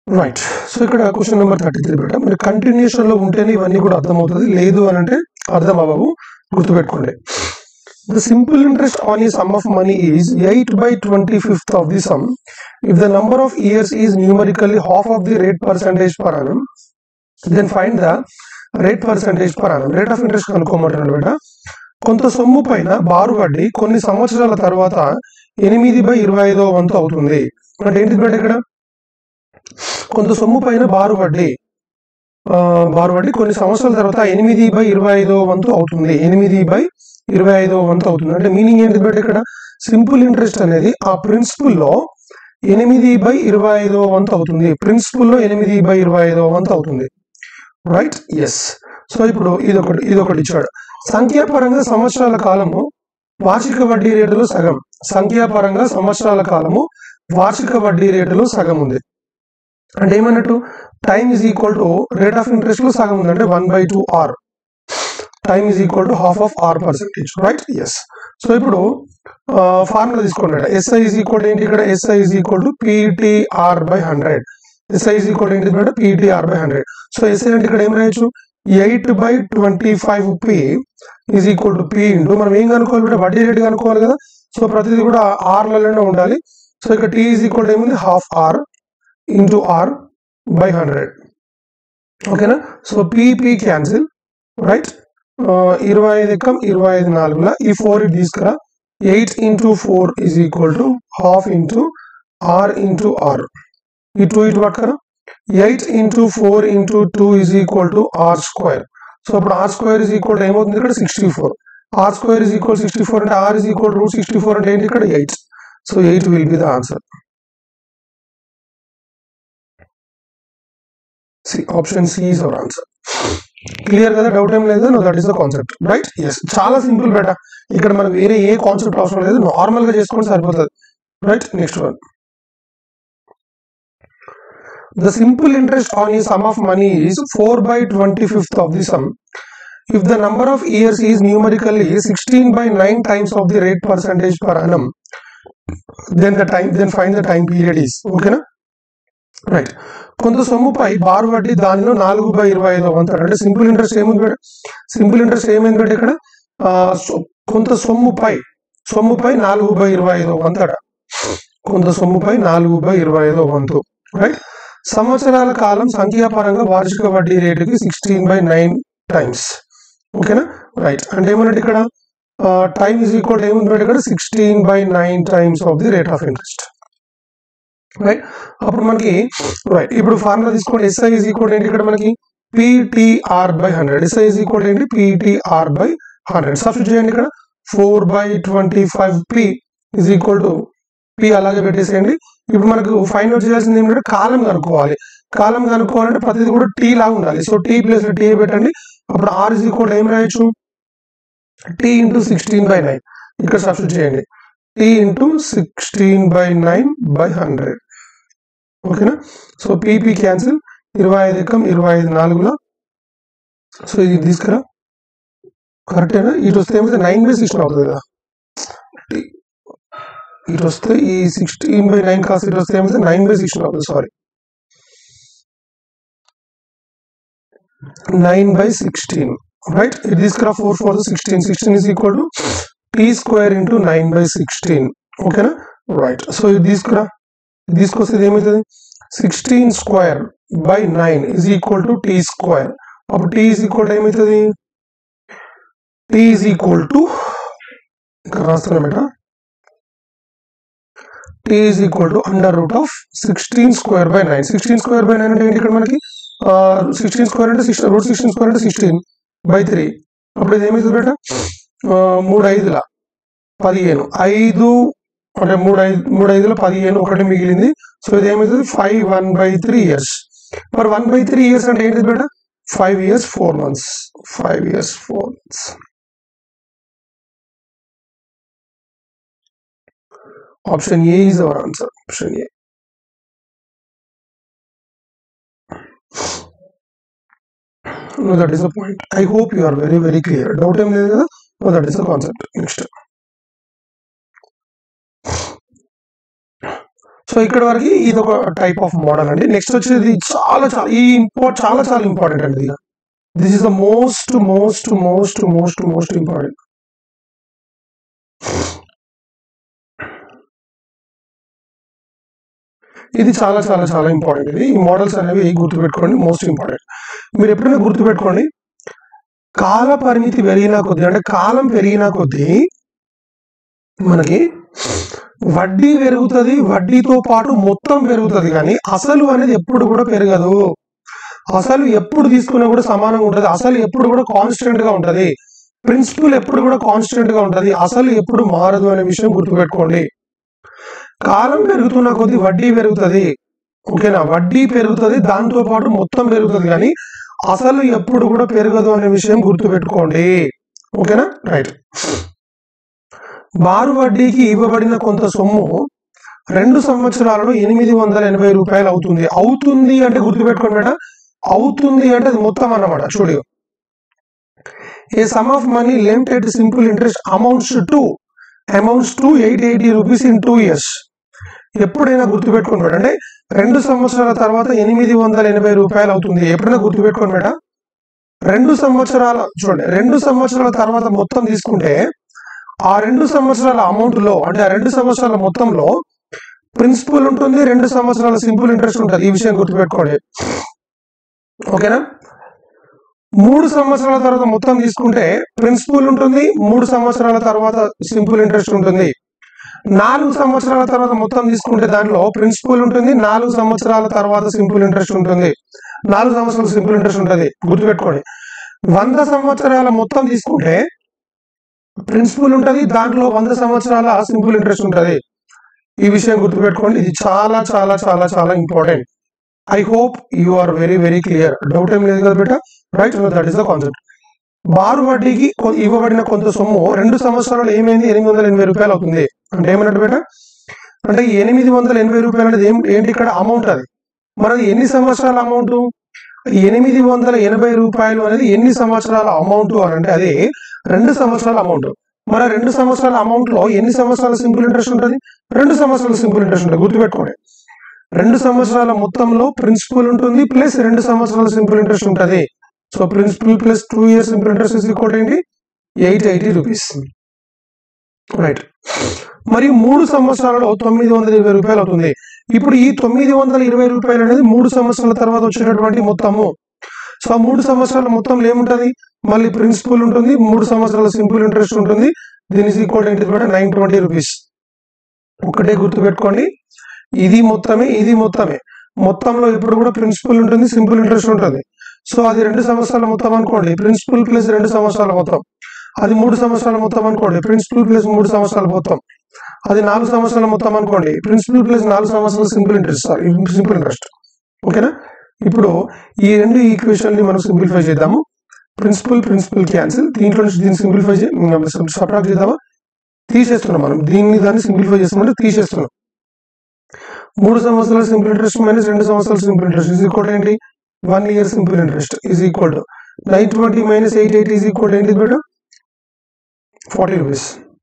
Right so ఇక్కడ question number thirty three బెట మరి కంటిన్యూషన్ లో ఉంటేనే ఇవన్నీ కూడా అర్థమవుతుంది లేదు అని అంటే అర్థం అవ్వవు గుర్తుపెట్టుకోండి The simple interest on a sum of money is 8 by 25th of the sum. If the number of years is numerically half of the rate percentage per annum, then find the rate percentage per annum. Rate of interest కనుక్కోమంటున్నాడు బేట కొంత సొమ్ము పైన బారు వడ్డీ కొన్ని సంవత్సరాల తర్వాత ఎనిమిది by ఇరవై ఐదో వంతు అవుతుంది అంటే ఏంటి బేట ఇక్కడ కొంత సొమ్ము పైన బారు వడ్డీ ఆ, బారు వడ్డీ కొన్ని సంవత్సరాల తర్వాత ఎనిమిది బై ఇరవై ఐదో వంతు అవుతుంది ఎనిమిది బై ఇరవై ఐదో వంతు అవుతుంది అంటే మీనింగ్ ఏంటి బట్ ఇక్కడ సింపుల్ ఇంట్రెస్ట్ అనేది ఆ ప్రిన్సిపల్ లో ఎనిమిది బై ఇరవై ఐదో వంతు అవుతుంది ప్రిన్సిపల్ లో ఎనిమిది బై ఇరవై ఐదో వంతు అవుతుంది రైట్ ఎస్ సో ఇప్పుడు ఇదొకటి ఇదొకటి ఇచ్చాడు సంఖ్యాపరంగా సంవత్సరాల కాలము వార్షిక వడ్డీ రేటులో సగం సంఖ్యాపరంగా సంవత్సరాల కాలము వార్షిక వడ్డీ రేటులో సగం ఉంది అంటే ఏమన్నట్టు time is equal to rate of interest లో సగం ఉంది అంటే one by two R time is equal to half of R percentage right yes so ఇప్పుడు ఫార్ములా తీసుకోండి ఎస్ఐ ఈజ్ ఈక్వల్ ఏంటి ఇక్కడ SI is equal to PTR by hundred SI is equal ఏంటి ఇక్కడ PTR by hundred so SI అంటే ఇక్కడ ఏం రాయొచ్చు eight by twenty five P is equal to P into మనం ఏం కనుక్కోవాలి అంటే వడ్డీ రేట్ కనుక్కోవాలి కదా సో ప్రతిదీ కూడా ఆర్లలోనే ఉండాలి సో ఇక్కడ టీ ఈజ్ ఈక్వల్ ఏముంది half R into R by hundred ఓకేనా సో పీపీ క్యాన్సిల్ రైట్ ఇరవై ఐదు ఎక్కం ఇరవై ఐదు నాలుగుల ఈ ఫోర్ ఇటు తీసుకురా eight into four is equal to half into R into R ఈ టూ ఇటు పట్టుకరా eight into four into two is equal to R square so అప్పుడు ఆర్ స్క్వేర్ ఈజ్ ఈక్వల్ ఏమవుతుంది ఇక్కడ sixty four R square is equal sixty four అంటే R is equal root sixty four అంటే ఏంటి ఇక్కడ eight so eight will be the answer C option C is our answer clear కదా doubt ఏం లేదు no that is the concept right yes చాలా simple బేట ఇక్కడ మనకు వేరే ఏ కాన్సెప్ట్ అవసరం లేదు నార్మల్ గా చేసుకుంటే సరిపోతుంది right next one The simple interest on a sum of money is 4 by 25th of the sum. If the number of years is numerically 16 by 9 times of the rate percentage per annum, then the time then find the time period is ఓకేనా right కొంత సొమ్ముపై బారు వడ్డీ దానిలో నాలుగు by ఇరవై ఐదు వంతు అంటే సింపుల్ ఇంట్రెస్ట్ ఏముంది బేట సింపుల్ ఇంట్రెస్ట్ ఏమైంది బేట ఇక్కడ ఆ, సొ- కొంత సొమ్ముపై సొమ్ముపై నాలుగు బై ఇరవై ఐదు వంతట కొంత సొమ్ముపై నాలుగు బై ఇరవై ఐదో వంతు రైట్ సంవత్సరాల కాలం సంఖ్యాపరంగా వార్షిక వడ్డీ రేటుకి సిక్స్టీన్ బై నైన్ టైమ్స్ ఓకేనా రైట్ అంటే ఏమన్నట్టు ఇక్కడ టైమ్ ఈజ్ ఈక్వల్ ఏముంది బేట ఇక్కడ sixteen by nine times of the rate of interest right అప్పుడు మనకి రైట్ ఇప్పుడు ఫార్ములా తీసుకోండి ఎస్ఐ ఈజ్ ఈక్వల్ ఏంటి ఇక్కడ మనకి PTR by hundred SI is equal ఏంటి పీటీఆర్ బై హండ్రెడ్ సబ్స్టిట్యూట్ చేయండి ఇక్కడ four by twenty five P is equal to P అలాగే పెట్టేసేయండి ఇప్పుడు మనకు ఫైండ్ అవుట్ చేయాల్సింది ఏంటంటే కాలం కనుక్కోవాలి కాలం కనుక్కోవాలంటే ప్రతిదీ కూడా టీ లాగా ఉండాలి సో టీ ప్లస్ టీ పెట్టండి అప్పుడు ఆర్ ఈజ్ ఈక్వల్ ఏం రాయొచ్చు T into sixteen by nine ఇక్కడ సబ్స్టిట్యూట్ చేయండి T into sixteen by nine by hundred ఓకేనా సో పీపీ క్యాన్సిల్ ఇరవై ఐదు ఎక్కం ఇరవై ఐదు నాలుగులో సో ఇది తీసుకురా కరెక్టేనా ఇటు వస్తే ఏమైతే నైన్ బై సిక్స్టీన్ అవుతుంది కదా T- ఇటు వస్తే ఈ సిక్స్టీన్ బై నైన్ కాస్త ఇటు వస్తే ఏమైతే నైన్ బై సిక్స్టీన్ అవుతుంది sorry nine by sixteen right ఇది తీసుకురా four four sixteen sixteen is equal to T square into nine by sixteen ఓకేనా రైట్ సో ఇది తీసుకురా ఇది తీసుకొస్తే ఇది ఏమవుతుంది sixteen square by nine is equal to T square అప్పుడు టీ ఈజ్ ఈక్వల్ ఏమవుతుంది టీ ఈజ్ ఈక్వల్ టు ఇక్కడ రాస్తున్నాం బేట T is equal to under root of sixteen square by nine sixteen square by nine అంటే ఏంటి ఇక్కడ మనకి sixteen square అంటే సిక్స్టీన్ రూట్ సిక్స్టీన్ స్క్వేర్ అంటే సిక్స్టీన్ బై త్రీ అప్పుడు ఇది ఏమవుతుంది బేట ఆ, మూడు ఐదుల పదిహేను ఐదు అంటే మూడు ఐదు మూడు ఐదుల పదిహేను ఒకటి మిగిలింది సో ఇది ఏమవుతుంది five one by three years మరి వన్ బై త్రీ ఇయర్స్ అంటే ఏంటిది బేట five years four months five years four months option A is our answer option A No, that is the point. I hope you are very, very clear. Doubt ఏం లేదు కదా No, that is the concept. Next. So ఇక్కడ వరకు ఇది ఒక type of model అండి next వచ్చేది చాలా చాలా ఈ ఇంపార్ట్ చాలా చాలా ఇంపార్టెంట్ అండి ఇది this is the most most most most most important ఇది చాలా చాలా చాలా ఇంపార్టెంట్ ఇది ఈ మోడల్స్ అనేవి గుర్తుపెట్టుకోండి మోస్ట్ ఇంపార్టెంట్ మీరు ఎప్పుడైనా గుర్తుపెట్టుకోండి కాల పరిమితి పెరిగిన కొద్దీ అంటే కాలం పెరిగిన కొద్దీ మనకి వడ్డీ పెరుగుతుంది వడ్డీతో పాటు మొత్తం పెరుగుతుంది కానీ అసలు అనేది ఎప్పుడు కూడా పెరగదు అసలు ఎప్పుడు తీసుకున్నా కూడా సమానంగా ఉంటుంది అసలు ఎప్పుడు కూడా కాన్స్టెంట్ గా ఉంటది ప్రిన్సిపల్ ఎప్పుడు కూడా కాన్స్టెంట్ గా ఉంటది అసలు ఎప్పుడు మారదు అనే విషయం గుర్తుపెట్టుకోండి కాలం పెరుగుతున్న కొద్దీ వడ్డీ పెరుగుతుంది ఓకేనా వడ్డీ పెరుగుతుంది దాంతో పాటు మొత్తం పెరుగుతుంది కానీ అసలు ఎప్పుడు కూడా పెరగదు అనే విషయం గుర్తుపెట్టుకోండి ఓకేనా రైట్ బారు వడ్డీకి ఇవ్వబడిన కొంత సొమ్ము రెండు సంవత్సరాలలో ఎనిమిది వందల ఎనభై రూపాయలు అవుతుంది అవుతుంది అంటే గుర్తుపెట్టుకోండి మేడం అవుతుంది అంటే అది మొత్తం అన్నమాట చూడు a sum of money lent at simple interest amounts to amounts to eight eighty rupees in two years ఎప్పుడైనా గుర్తుపెట్టుకోండి అంటే రెండు సంవత్సరాల తర్వాత ఎనిమిది వందల ఎనభై రూపాయలు అవుతుంది ఎప్పుడైనా గుర్తుపెట్టుకోండి మేడం రెండు సంవత్సరాల చూడండి రెండు సంవత్సరాల తర్వాత మొత్తం తీసుకుంటే ఆ రెండు సంవత్సరాల అమౌంట్ లో అంటే ఆ రెండు సంవత్సరాల మొత్తంలో ప్రిన్సిపల్ ఉంటుంది రెండు సంవత్సరాల సింపుల్ ఇంట్రెస్ట్ ఉంటుంది ఈ విషయం గుర్తుపెట్టుకోండి ఓకేనా మూడు సంవత్సరాల తర్వాత మొత్తం తీసుకుంటే ప్రిన్సిపల్ ఉంటుంది మూడు సంవత్సరాల తర్వాత సింపుల్ ఇంట్రెస్ట్ ఉంటుంది నాలుగు సంవత్సరాల తర్వాత మొత్తం తీసుకుంటే దాంట్లో ప్రిన్సిపల్ ఉంటుంది నాలుగు సంవత్సరాల తర్వాత సింపుల్ ఇంట్రెస్ట్ ఉంటుంది నాలుగు సంవత్సరాల సింపుల్ ఇంట్రెస్ట్ ఉంటుంది గుర్తుపెట్టుకోండి వంద సంవత్సరాల మొత్తం తీసుకుంటే ప్రిన్సిపల్ ఉంటుంది దాంట్లో వంద సంవత్సరాల సింపుల్ ఇంట్రెస్ట్ ఉంటుంది ఈ విషయం గుర్తుపెట్టుకోండి ఇది చాలా చాలా చాలా చాలా important I hope you are very very clear doubt ఏం లేదు కదా బేట right that is the concept బారు వడ్డీకి కొ- ఇవ్వబడిన కొంత సొమ్ము రెండు సంవత్సరాలు ఏమైంది ఎనిమిది వందల ఎనభై రూపాయలు అవుతుంది అంటే ఏమన్నట్టు బేట అంటే ఈ ఎనిమిది వందల ఎనభై రూపాయలు అనేది ఏం- ఏంటి ఇక్కడ అమౌంట్ అది మరి అది ఎన్ని సంవత్సరాల అమౌంట్ ఎనిమిది వందల ఎనభై రూపాయలు అనేది ఎన్ని సంవత్సరాల అమౌంట్ అని అంటే అది రెండు సంవత్సరాల అమౌంట్ మరి ఆ రెండు సంవత్సరాల అమౌంట్ లో ఎన్ని సంవత్సరాల సింపుల్ ఇంట్రెస్ట్ ఉంటుంది రెండు సంవత్సరాల సింపుల్ ఇంట్రెస్ట్ ఉంటుంది గుర్తుపెట్టుకోండి రెండు సంవత్సరాల మొత్తంలో ప్రిన్సిపల్ ఉంటుంది ప్లస్ రెండు సంవత్సరాల సింపుల్ ఇంట్రెస్ట్ ఉంటుంది so principal plus two years simple interest is equal ఏంటి ఎయిట్ ఎయిటీ రూపీస్ రైట్ మరియు మూడు సంవత్సరాలలో తొమ్మిది వందల ఇరవై రూపాయలు అవుతుంది ఇప్పుడు ఈ తొమ్మిది వందల ఇరవై రూపాయలు అనేది మూడు సంవత్సరాల తర్వాత వచ్చేటటువంటి మొత్తము సో ఆ మూడు సంవత్సరాల మొత్తంలో ఏముంటది మళ్ళీ ప్రిన్సిపల్ ఉంటుంది మూడు సంవత్సరాల సింపుల్ ఇంట్రెస్ట్ ఉంటుంది దీని ఈక్వల్ ఏంటి కూడా నైన్ ట్వంటీ రూపీస్ ఒకటే గుర్తు పెట్టుకోండి ఇది మొత్తమే ఇది మొత్తమే మొత్తంలో ఇప్పుడు కూడా ప్రిన్సిపల్ ఉంటుంది సింపుల్ ఇంట్రెస్ట్ ఉంటుంది సో అది రెండు సంవత్సరాల మొత్తం అనుకోండి ప్రిన్సిపల్ ప్లస్ రెండు సంవత్సరాల మొత్తం అది మూడు సంవత్సరాల మొత్తం అనుకోండి ప్రిన్సిపల్ ప్లస్ మూడు సంవత్సరాల మొత్తం అది నాలుగు సంవత్సరాల మొత్తం అనుకోండి ప్రిన్సిపల్ ప్లస్ నాలుగు సంవత్సరాల simple interest sorry simple interest ఓకేనా ఇప్పుడు ఈ రెండు ఈక్వేషన్ ని మనం సింప్లిఫై చేద్దాము ప్రిన్సిపల్ ప్రిన్సిపల్ క్యాన్సిల్ దీంట్లో నుంచి దీన్ని సింప్లిఫై సబ్ట్రాక్ట్ చేద్దామా తీసేస్తున్నాం మనం దీన్ని దాన్ని సింప్లిఫై చేస్తామంటే తీసేస్తున్నాం మూడు సంవత్సరాల సింపుల్ ఇంట్రెస్ట్ మైనస్ రెండు సంవత్సరాల సింపుల్ ఇంట్రెస్ట్ ఈజ్ ఈక్వల్ ఏంటి one year simple interest is equal to nine twenty minus eight eight is equal ఏంటి బేటా ఫార్టీ రూపీస్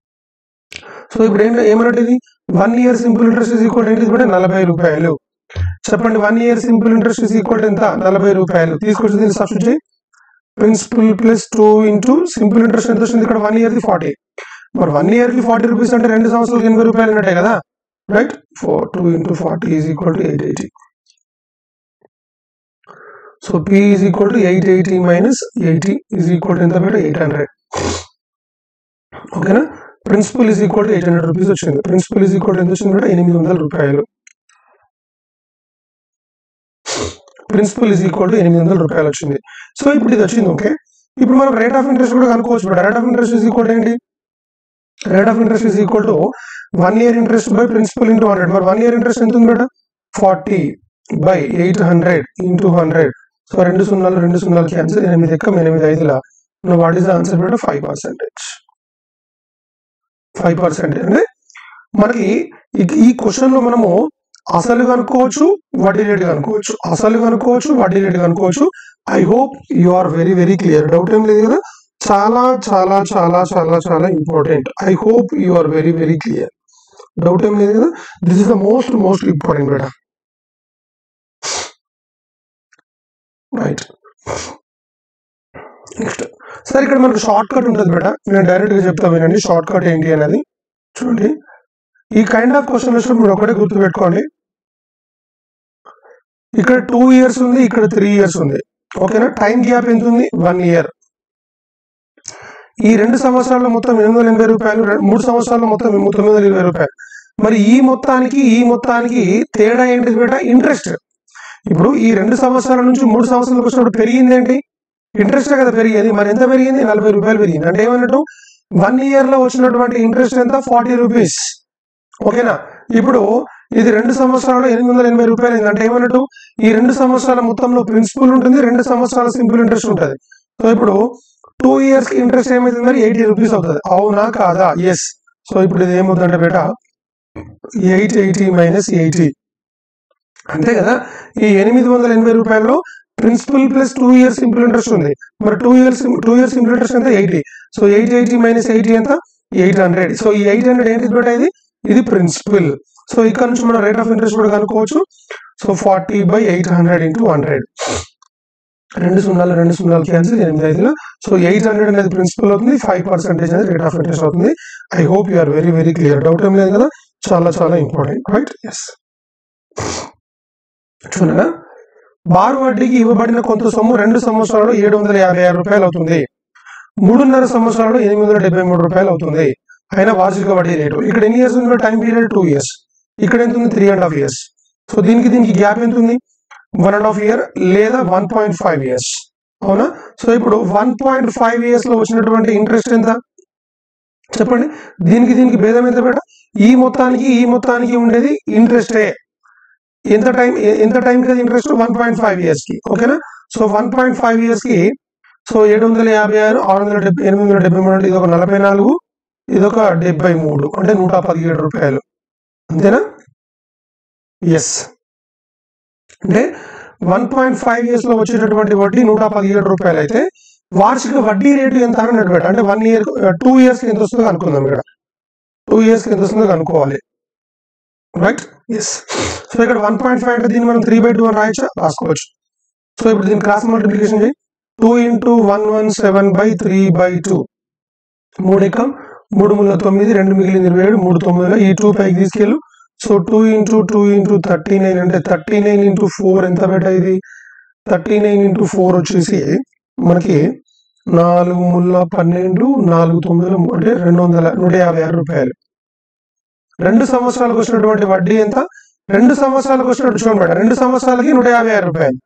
సో ఇప్పుడు ఏంటి ఏమన్నట్టు ఇది one year simple interest is equal ఏంటి బేటా నలభై రూపాయలు చెప్పండి one year simple interest is equal ఎంత నలభై రూపాయలు తీసుకొచ్చి దీన్ని సబ్స్టిట్యూట్ చేయి principal plus two into simple interest ఎంత వస్తుంది ఇక్కడ వన్ ఇయర్ ది ఫార్టీ మరి వన్ ఇయర్ కి ఫార్టీ రూపీస్ అంటే రెండు సంవత్సరాలకు ఎనభై రూపాయలు ఉన్నట్టే కదా right four two into forty is equal to eight eighty so P is equal to eight eighty minus eighty is equal to ఎంత బయట ఎయిట్ హండ్రెడ్ ఓకేనా principal is equal to eight hundred rupees వచ్చింది principal is equal to ఎంత వచ్చింది బయట ఎనిమిది వందల రూపాయలు ప్రిన్సిపల్ ఈజ్ ఈక్వల్ టు ఎనిమిది వందల రూపాయలు వచ్చింది సో ఇప్పుడు ఇది వచ్చింది ఓకే ఇప్పుడు మనం రేట్ ఆఫ్ ఇంట్రెస్ట్ కూడా కనుక్కోవచ్చు but rate of interest is equal ఏంటి rate of interest is equal to one year interest by principal into hundred మరి వన్ ఇయర్ ఇంట్రెస్ట్ ఎంత ఉంది బేట forty by eight hundred into hundred so రెండు సున్నాలు రెండు సున్నాలు క్యాన్సర్ ఎనిమిది ఎక్కం ఎనిమిది ఐదుల వాట్ ఈస్ ద ఆన్సర్ బేట ఫైవ్ పర్సెంటేజ్ ఫైవ్ పర్సెంటేజ్ అంటే మనకి ఈ- ఈ క్వశ్చన్ లో మనము అసలు కనుక్కోవచ్చు వడ్డీ రేట్ కనుక్కోవచ్చు అసలు కనుక్కోవచ్చు వడ్డీ రేట్ కనుక్కోవచ్చు I hope you are very very clear doubt ఏం లేదు కదా చాలా చాలా చాలా చాలా చాలా important I hope you are very very clear doubt ఏం లేదు కదా this is the most most important బేటా రైట్ నెక్స్ట్ సార్ ఇక్కడ మనకు షార్ట్ కట్ ఉంటుంది బేటా నేను డైరెక్ట్ గా చెప్తా వినండి షార్ట్ కట్ ఏంటి అనేది చూడండి ఈ కైండ్ ఆఫ్ క్వశ్చన్ వచ్చినప్పుడు మీరు ఒకటే గుర్తు పెట్టుకోండి ఇక్కడ టూ ఇయర్స్ ఉంది ఇక్కడ త్రీ ఇయర్స్ ఉంది ఓకేనా టైం గ్యాప్ ఎంత ఉంది వన్ ఇయర్ ఈ రెండు సంవత్సరాల్లో మొత్తం ఎనిమిది వందల ఎనభై రూపాయలు రె- మూడు సంవత్సరాల్లో మొత్తం తొమ్మిది వందల ఇరవై రూపాయలు మరి ఈ మొత్తానికి ఈ మొత్తానికి తేడా ఏంటిది బేటా ఇంట్రెస్ట్ ఇప్పుడు ఈ రెండు సంవత్సరాల నుంచి మూడు సంవత్సరాలకు వచ్చినప్పుడు పెరిగింది ఏంటి ఇంట్రెస్ట్ కదా పెరిగేది మరి ఎంత పెరిగింది నలభై రూపాయలు పెరిగింది అంటే ఏమన్నట్టు వన్ ఇయర్ లో వచ్చినటువంటి ఇంట్రెస్ట్ ఎంత ఫార్టీ రూపీస్ ఓకేనా ఇప్పుడు ఇది రెండు సంవత్సరాలు ఎనిమిది వందల ఎనభై రూపాయలు అయింది అంటే ఏమన్నట్టు ఈ రెండు సంవత్సరాల మొత్తంలో ప్రిన్సిపల్ ఉంటుంది రెండు సంవత్సరాల సింపుల్ ఇంట్రెస్ట్ ఉంటుంది సో ఇప్పుడు టూ ఇయర్స్ కి ఇంట్రెస్ట్ ఏమైతుంది మరి ఎయిటీ రూపీస్ అవుతుంది అవునా కాదా ఎస్ సో ఇప్పుడు ఇది ఏమవుతుందంటే బేట ఎయిట్ ఎయిటీ మైనస్ ఎయిటీ అంతే కదా ఈ ఎనిమిది వందల ఎనభై రూపాయల్లో principal plus two years simple interest ఉంది మరి two years two years simple interest ఎంత eighty so eight eighty minus eighty ఎంత ఎయిట్ హండ్రెడ్ సో ఈ ఎయిట్ హండ్రెడ్ ఏంటి బేట ఇది ఇది ప్రిన్సిపల్ సో ఇక్కడ నుంచి మనం రేట్ ఆఫ్ ఇంట్రెస్ట్ కూడా కనుక్కోవచ్చు so forty by eight hundred into hundred రెండు సున్నాలు రెండు సున్నాలు క్యాన్సిల్ ఎనిమిది ఐదులో సో ఎయిట్ హండ్రెడ్ అనేది ప్రిన్సిపల్ అవుతుంది ఫైవ్ పర్సెంటేజ్ అనేది రేట్ ఆఫ్ ఇంట్రెస్ట్ అవుతుంది I hope you are very very clear doubt ఏం లేదు కదా చాలా చాలా ఇంపార్టెంట్ రైట్ ఎస్ చూడగా బారు వడ్డీకి ఇవ్వబడిన కొంత సొమ్ము రెండు సంవత్సరాలు ఏడు వందల యాభై ఆరు రూపాయలు అవుతుంది మూడున్నర సంవత్సరాలు ఎనిమిది వందల డెబ్బై మూడు రూపాయలు అవుతుంది అయినా వార్షిక వడ్డీ రేటు ఇక్కడ ఎన్ని ఇయర్స్ ఉంది టైం పీరియడ్ టూ ఇయర్స్ ఇక్కడ ఎంత ఉంది three and half years so దీనికి దీనికి గ్యాప్ ఎంత ఉంది వన్ అండ్ హాఫ్ ఇయర్ లేదా వన్ పాయింట్ ఫైవ్ ఇయర్స్ అవునా సో ఇప్పుడు వన్ పాయింట్ ఫైవ్ ఇయర్స్ లో వచ్చినటువంటి ఇంట్రెస్ట్ ఎంత చెప్పండి దీనికి దీనికి భేదం ఎంత బేట ఈ మొత్తానికి ఈ మొత్తానికి ఉండేది ఇంట్రెస్టే ఎంత టైం ఎంత టైం కదా interest one point five years కి ఓకేనా so one point five years కి సో ఏడు వందల యాభై ఆరు ఆరు వందల డెబ్బై ఎనిమిది వందల డెబ్బై మూడు అంటే ఇది ఒక నలభై నాలుగు ఇది ఒక డెబ్బై మూడు అంటే నూట పదిహేడు రూపాయలు అంతేనా ఎస్ అంటే వన్ పాయింట్ ఫైవ్ ఇయర్స్ లో వచ్చేటటువంటి వడ్డీ నూట పదిహేడు రూపాయలు అయితే వార్షిక వడ్డీ రేటు ఎంత అని అన్నట్టు అంటే వన్ ఇయర్ టూ ఇయర్స్ కి ఎంత వస్తుందో అనుకుందాం ఇక్కడ టూ ఇయర్స్ కి ఎంత వస్తుందో కనుక్కోవాలి రైట్ ఎస్ సో ఇక్కడ వన్ పాయింట్ ఫైవ్ అంటే దీన్ని మనం త్రీ బై టూ అని రాయొచ్చా రాసుకోవచ్చు సో ఇప్పుడు దీన్ని క్రాస్ మల్టిప్లికేషన్ చేయి two into one one seven by three by two మూడు ఎక్కం మూడు మూడు తొమ్మిది రెండు మిగిలింది ఇరవై ఏడు మూడు తొమ్మిదిలో ఈ టూ పైకి తీసుకెళ్ళు so two into two into thirty nine అంటే థర్టీ నైన్ ఇంటూ ఫోర్ ఎంత బెట ఇది థర్టీ నైన్ ఇంటూ ఫోర్ వచ్చేసి మనకి నాలుగు ముళ్ళ పన్నెండు నాలుగు తొమ్మిదిలో అంటే రెండు వందల నూట యాభై ఆరు రూపాయలు రెండు సంవత్సరాలకు వచ్చినటువంటి వడ్డీ ఎంత రెండు సంవత్సరాలకు వచ్చినట్టు చూడండి మేడం రెండు సంవత్సరాలకి నూట యాభై ఆరు రూపాయలు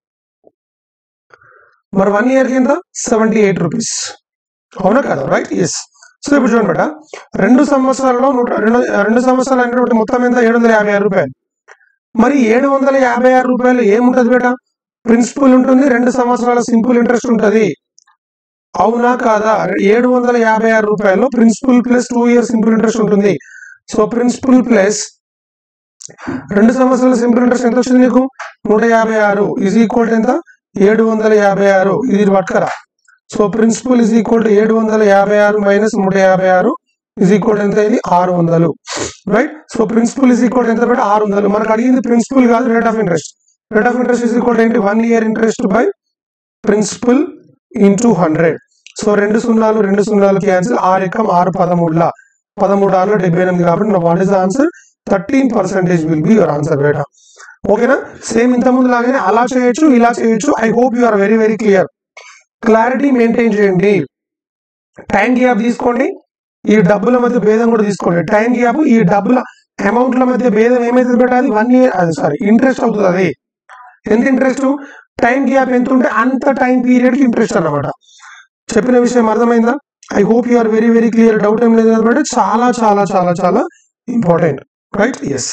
మరి వన్ ఇయర్ కి ఎంత సెవెంటీ ఎయిట్ రూపీస్ అవునా కదా రైట్ ఎస్ సో ఇప్పుడు చూడండి మేడం రెండు సంవత్సరాల్లో నూట రెండు రెండు సంవత్సరాలు అయినటువంటి మొత్తం ఎంత ఏడు వందల యాభై ఆరు రూపాయలు మరి ఏడు వందల యాభై ఆరు రూపాయలు ఏముంటది బేట ప్రిన్సిపల్ ఉంటుంది రెండు సంవత్సరాల సింపుల్ ఇంట్రెస్ట్ ఉంటుంది అవునా కాదా ఏడు వందల యాభై ఆరు రూపాయలు principal plus two years simple interest ఉంటుంది సో ప్రిన్సిపల్ ప్లస్ రెండు సంవత్సరాల సింపుల్ ఇంట్రెస్ట్ ఎంత వచ్చింది నీకు నూట యాభై ఆరు ఈజ్ ఈక్వల్ ఎంత ఏడు వందల యాభై ఆరు ఇది పట్టుకరా so principal is equal to ఏడు వందల యాభై ఆరు మైనస్ నూట యాభై ఆరు ఇజ్ ఈక్వల్ ఎంత ఇది ఆరు వందలు right so principal is equal ఎంత పెట్టి ఆరు వందలు మనకు అడిగింది ప్రిన్సిపల్ కాదు rate of interest rate of interest is equal ఏంటి one year interest by principal into hundred so రెండు సున్నాలు రెండు సున్నాలు క్యాన్సిల్ ఆరు ఎక్కం ఆరు పదమూడుల పదమూడు ఆరులో డెబ్బై ఎనిమిది కాబట్టి what is answer thirteen percentage will be your answer బేటా ఓకేనా సేమ్ ఇంత ముందు లాగానే అలా చేయొచ్చు ఇలా చేయొచ్చు I hope you are very very clear clarity maintain చేయండి టైం గ్యాప్ తీసుకోండి ఈ డబ్బుల మధ్య భేదం కూడా తీసుకోండి టైం గ్యాప్ ఈ డబ్బుల అమౌంట్ల మధ్య భేదం ఏమైతుంది పెట్టాలి వన్ ఇయర్ అది సారీ ఇంట్రెస్ట్ అవుతుంది అది ఎంత ఇంట్రెస్ట్ టైం గ్యాప్ ఎంత ఉంటే అంత టైం పీరియడ్ కి ఇంట్రెస్ట్ అన్నమాట చెప్పిన విషయం అర్థమైందా I hope you are very very clear doubt ఏం లేదు అనమాట చాలా చాలా చాలా చాలా ఇంపార్టెంట్ రైట్ ఎస్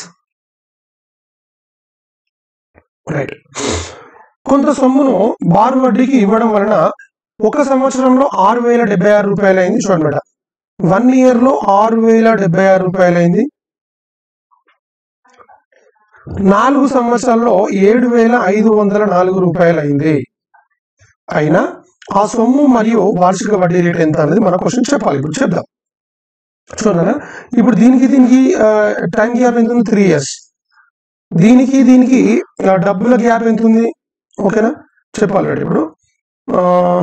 రైట్ కొంత సొమ్మును బారు వడ్డీకి ఇవ్వడం వలన ఒక సంవత్సరంలో ఆరు వేల డెబ్బై ఆరు రూపాయలు అయింది చూడండి మేడం వన్ ఇయర్ లో ఆరు వేల డెబ్బై ఆరు రూపాయలు అయింది నాలుగు సంవత్సరాల్లో ఏడు వేల ఐదు వందల నాలుగు రూపాయలు అయింది అయినా ఆ సొమ్ము మరియు వార్షిక వడ్డీ రేట్ ఎంత అనేది మన క్వశ్చన్ చెప్పాలి ఇప్పుడు చెప్దాం చూడరా ఇప్పుడు దీనికి దీనికి టైం గ్యాప్ ఎంత ఉంది త్రీ ఇయర్స్ దీనికి దీనికి ఆ, డబ్బుల గ్యాప్ ఎంత ఉంది ఓకేనా చెప్పాలి రైట్ ఇప్పుడు ఆ,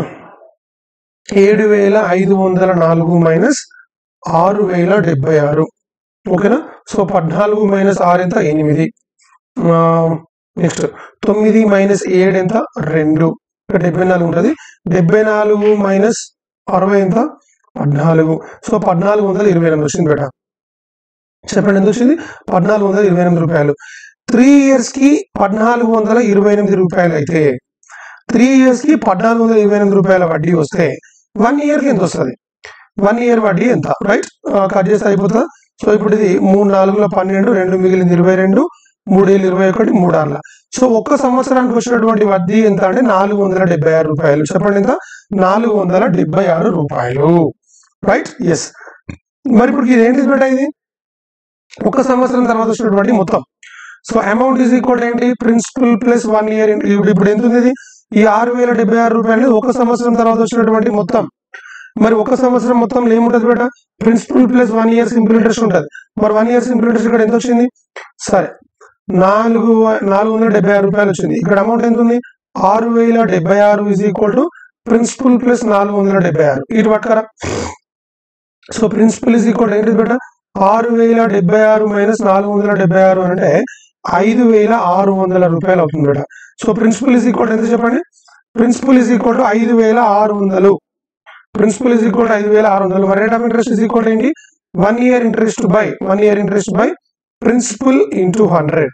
ఏడు వేల ఐదు వందల నాలుగు మైనస్ ఆరు వేల డెబ్బై ఆరు ఓకేనా సో పద్నాలుగు మైనస్ ఆరు ఎంత ఎనిమిది నెక్స్ట్ తొమ్మిది మైనస్ ఏడు ఎంత రెండు ఇక్కడ డెబ్బై నాలుగు ఉంటుంది డెబ్బై నాలుగు మైనస్ అరవై ఎంత పద్నాలుగు సో పద్నాలుగు వందల ఇరవై ఎనిమిది వచ్చింది బేట చెప్పండి ఎంత వచ్చింది పద్నాలుగు వందల ఇరవై ఎనిమిది రూపాయలు త్రీ ఇయర్స్ కి పద్నాలుగు వందల ఇరవై ఎనిమిది రూపాయలు అయితే త్రీ ఇయర్స్ కి పద్నాలుగు వందల ఇరవై ఎనిమిది రూపాయల వడ్డీ వస్తే వన్ ఇయర్ కి ఎంత వస్తుంది వన్ ఇయర్ వడ్డీ ఎంత రైట్ కట్ చేస్తే అయిపోతుందా సో ఇప్పుడు ఇది మూడు నాలుగుల పన్నెండు రెండు మిగిలింది ఇరవై రెండు మూడేళ్ళు ఇరవై ఒకటి మూడార్ల సో ఒక్క సంవత్సరానికి వచ్చినటువంటి వడ్డీ ఎంత అంటే నాలుగు వందల డెబ్బై ఆరు రూపాయలు చెప్పండి ఎంత నాలుగు వందల డెబ్బై ఆరు రూపాయలు రైట్ ఎస్ మరి ఇప్పుడు ఇది ఏంటి బేటా ఇది ఒక సంవత్సరం తర్వాత వచ్చినటువంటి మొత్తం సో అమౌంట్ ఈజ్ ఈక్వల్ ఏంటి ప్రిన్సిపల్ ప్లస్ వన్ ఇయర్ ఇప్పుడు ఇప్పుడు ఎంత ఉంది ఇది? ఈ ఆరు వేల డెబ్బై ఆరు రూపాయలు ఒక సంవత్సరం తర్వాత వచ్చినటువంటి మొత్తం మరి ఒక సంవత్సరం మొత్తంలో ఏముంటది బేట principal plus one year simple interest ఉంటుంది మరి వన్ ఇయర్ సింపుల్ ఇంట్రెస్ట్ ఇక్కడ ఎంత వచ్చింది సరే నాలుగు నాలుగు వందల డెబ్బై ఆరు రూపాయలు వచ్చింది ఇక్కడ అమౌంట్ ఎంత ఉంది ఆరు వేల డెబ్బై ఆరు is equal to principal plus నాలుగు వందల డెబ్బై ఆరు ఇటు పట్టుకరా సో ప్రిన్సిపల్ ఈజ్ ఈక్వల్ ఏంటి బేట ఆరు వేల డెబ్బై ఆరు మైనస్ నాలుగు వందల డెబ్బై ఆరు అంటే ఐదు వేల ఆరు వందల రూపాయలు అవుతుంది బేట సో ప్రిన్సిపల్ ఈజ్ ఈక్వల్ ఎంత చెప్పండి ప్రిన్సిపల్ ఈజ్ ఈక్వల్ టు ఐదు వేల ఆరు వందలు ప్రిన్సిపల్ ఈజ్ ఈక్వల్ టు ఐదు వేల ఆరు వందలు మరి rate of interest is equal ఏంటి one year interest by one year interest by principal into hundred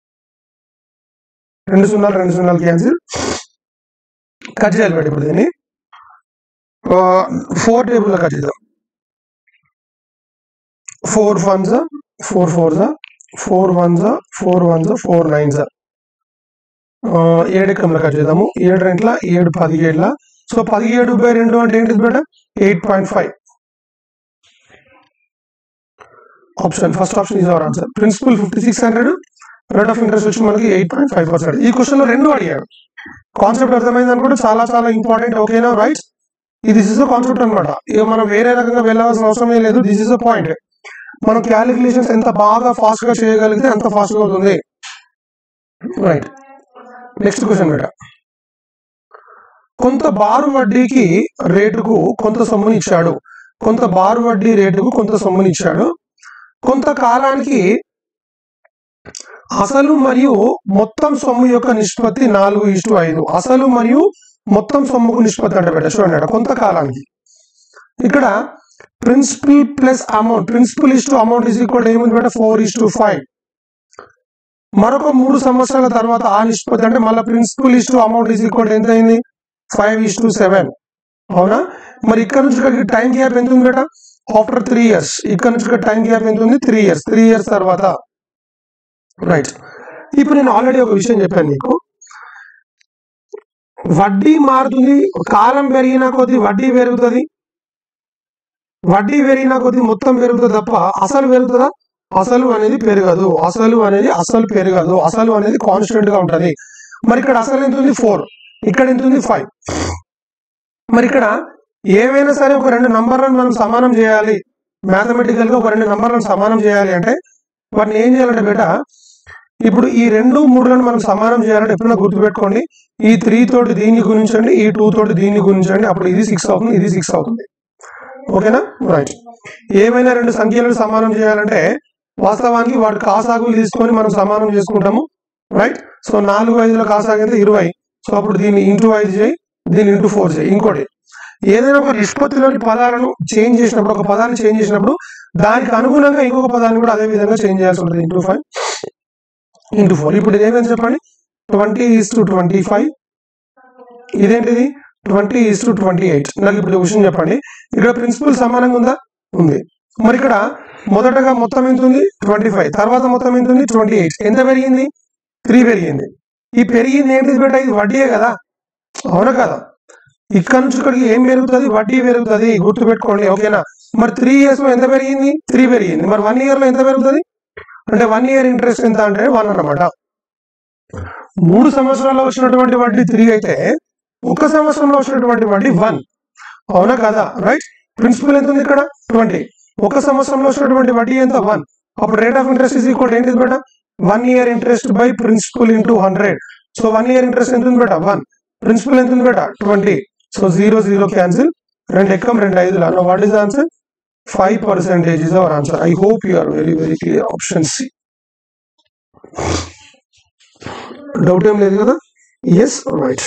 రెండు సున్నాలు రెండు సున్నాలు క్యాన్సిల్ కట్ చేయాలి మేడం ఇప్పుడు దీన్ని ఫోర్ టేబుల్ కట్ చేద్దాం four ones four fours four ones four ones four nines ఏడు ఎక్కడంలో కట్ చేద్దాము ఏడు రెంట్ల ఏడు పదిహేడుల సో పదిహేడు బై రెండు అంటే ఏంటిది బేట eight point five option first option is our answer principal fifty six hundred rate of interest వచ్చి మనకి ఎయిట్ పాయింట్ ఫైవ్ పర్సెంట్ ఈ క్వశ్చన్ లో రెండు అడిగాడు కాన్సెప్ట్ అర్థమైంది అనుకుంటే చాలా చాలా ఇంపార్టెంట్ ఓకేనా రైట్ ఇది దిస్ ఇస్ కాన్సెప్ట్ అనమాట ఇక మనం వేరే రకంగా వెళ్ళాల్సిన అవసరమే లేదు దిస్ ఇస్ పాయింట్ మనం క్యాలిక్యులేషన్స్ ఎంత బాగా ఫాస్ట్ గా చేయగలిగితే అంత ఫాస్ట్ గా అవుతుంది రైట్ నెక్స్ట్ క్వశ్చన్ బేట కొంత బారు వడ్డీకి రేటుకు కొంత సొమ్ముని ఇచ్చాడు కొంత బారు వడ్డీ రేటుకు కొంత సొమ్ముని ఇచ్చాడు కొంత కాలానికి అసలు మరియు మొత్తం సొమ్ము యొక్క నిష్పత్తి నాలుగు ఇష్టు ఐదు అసలు మరియు మొత్తం సొమ్ముకు నిష్పత్తి అంటే పెట్ట చూడండి ఇక్కడ కొంతకాలానికి ఇక్కడ principal plus amount principal is to amount is equal ఏముంది బేట ఫోర్ ఇస్ టు ఫైవ్ మరొక మూడు సంవత్సరాల తర్వాత ఆ నిష్పత్తి అంటే మళ్ళీ principal is to amount is equal ఎంత అయింది ఫైవ్ ఇస్ టు సెవెన్ అవునా మరి ఇక్కడ నుంచి ఇక్కడికి టైం గ్యాప్ ఎంత ఉంది బేట ఆఫ్టర్ త్రీ ఇయర్స్ ఇక్కడ నుంచి ఇక్కడ టైం గ్యాప్ ఎంత ఉంది త్రీ ఇయర్స్ త్రీ ఇయర్స్ తర్వాత రైట్ ఇప్పుడు నేను ఆల్రెడీ ఒక విషయం చెప్పాను నీకు వడ్డీ మారుతుంది కాలం పెరిగిన కొద్దీ వడ్డీ పెరుగుతుంది వడ్డీ పెరిగిన కొద్దీ మొత్తం పెరుగుతుంది తప్ప అసలు పెరుగుతుందా అసలు అనేది పెరగదు అసలు అనేది అసలు పెరగదు అసలు అనేది కాన్స్టెంట్ గా ఉంటది మరి ఇక్కడ అసలు ఎంత ఉంది ఫోర్ ఇక్కడ ఎంత ఉంది ఫైవ్ మరి ఇక్కడ ఏవైనా సరే ఒక రెండు నంబర్లను మనం సమానం చేయాలి మ్యాథమెటికల్ గా ఒక రెండు నంబర్లను సమానం చేయాలి అంటే వాటిని ఏం చేయాలంటే బేట ఇప్పుడు ఈ రెండు మూడులను మనం సమానం చేయాలంటే ఎప్పుడైనా గుర్తుపెట్టుకోండి ఈ త్రీ తోటి దీన్ని గుణించండి ఈ టూ తోటి దీన్ని గుణించండి అప్పుడు ఇది సిక్స్ అవుతుంది ఇది సిక్స్ అవుతుంది ఓకేనా రైట్ ఏమైనా రెండు సంఖ్యలను సమానం చేయాలంటే వాస్తవానికి వాటి కాసాగులు తీసుకొని మనం సమానం చేసుకుంటాము రైట్ సో నాలుగు ఐదుల కాసాగు అయితే ఇరవై సో అప్పుడు దీన్ని ఇంటూ ఐదు చేయి దీన్ని ఇంటూ ఫోర్ చేయి ఇంకోటి ఏదైనా ఒక నిష్పత్తిలోని పదాలను చేంజ్ చేసినప్పుడు ఒక పదాన్ని చేంజ్ చేసినప్పుడు దానికి అనుగుణంగా ఇంకొక పదాన్ని కూడా అదే విధంగా చేంజ్ చేయాల్సి ఉంటుంది ఇంటూ ఫైవ్ ఇంటూ ఫోర్ ఇప్పుడు ఇదేమని చెప్పండి twenty is to twenty five ఇదేంటిది twenty is to twenty eight నాకు ఇప్పుడు క్వశ్చన్ చెప్పండి ఇక్కడ ప్రిన్సిపల్ సమానంగా ఉందా ఉంది మరి ఇక్కడ మొదటగా మొత్తం ఎంత ఉంది ట్వంటీ ఫైవ్ తర్వాత మొత్తం ఎంత ఉంది ట్వంటీ ఎయిట్ ఎంత పెరిగింది త్రీ పెరిగింది ఈ పెరిగింది ఏంటిది బేట ఇది వడ్డీయే కదా అవునా కదా ఇక్కడ నుంచి ఇక్కడికి ఏం పెరుగుతుంది వడ్డీ పెరుగుతుంది గుర్తు పెట్టుకోండి ఓకేనా మరి త్రీ ఇయర్స్ లో ఎంత పెరిగింది త్రీ పెరిగింది మరి వన్ ఇయర్ లో ఎంత పెరుగుతుంది అంటే వన్ ఇయర్ ఇంట్రెస్ట్ ఎంత అంటే వన్ అన్నమాట మూడు సంవత్సరాల్లో వచ్చినటువంటి వడ్డీ త్రీ అయితే ఒక సంవత్సరంలో వచ్చినటువంటి వడ్డీ వన్ అవునా కదా రైట్ ప్రిన్సిపల్ ఎంత ఉంది ఇక్కడ ట్వంటీ ఒక సంవత్సరంలో వచ్చినటువంటి వడ్డీ ఎంత వన్ అప్పుడు rate of interest is equal ఏంటిది బేట one year interest by principal into hundred so one year interest ఎంత ఉంది బేట వన్ ప్రిన్సిపల్ ఎంత ఉంది బేట twenty so zero zero cancel రెండు ఎక్కం రెండు ఐదులు అన్న what is answer five percentage is our answer I hope you are very very clear option C doubt ఏం లేదు కదా ఎస్ రైట్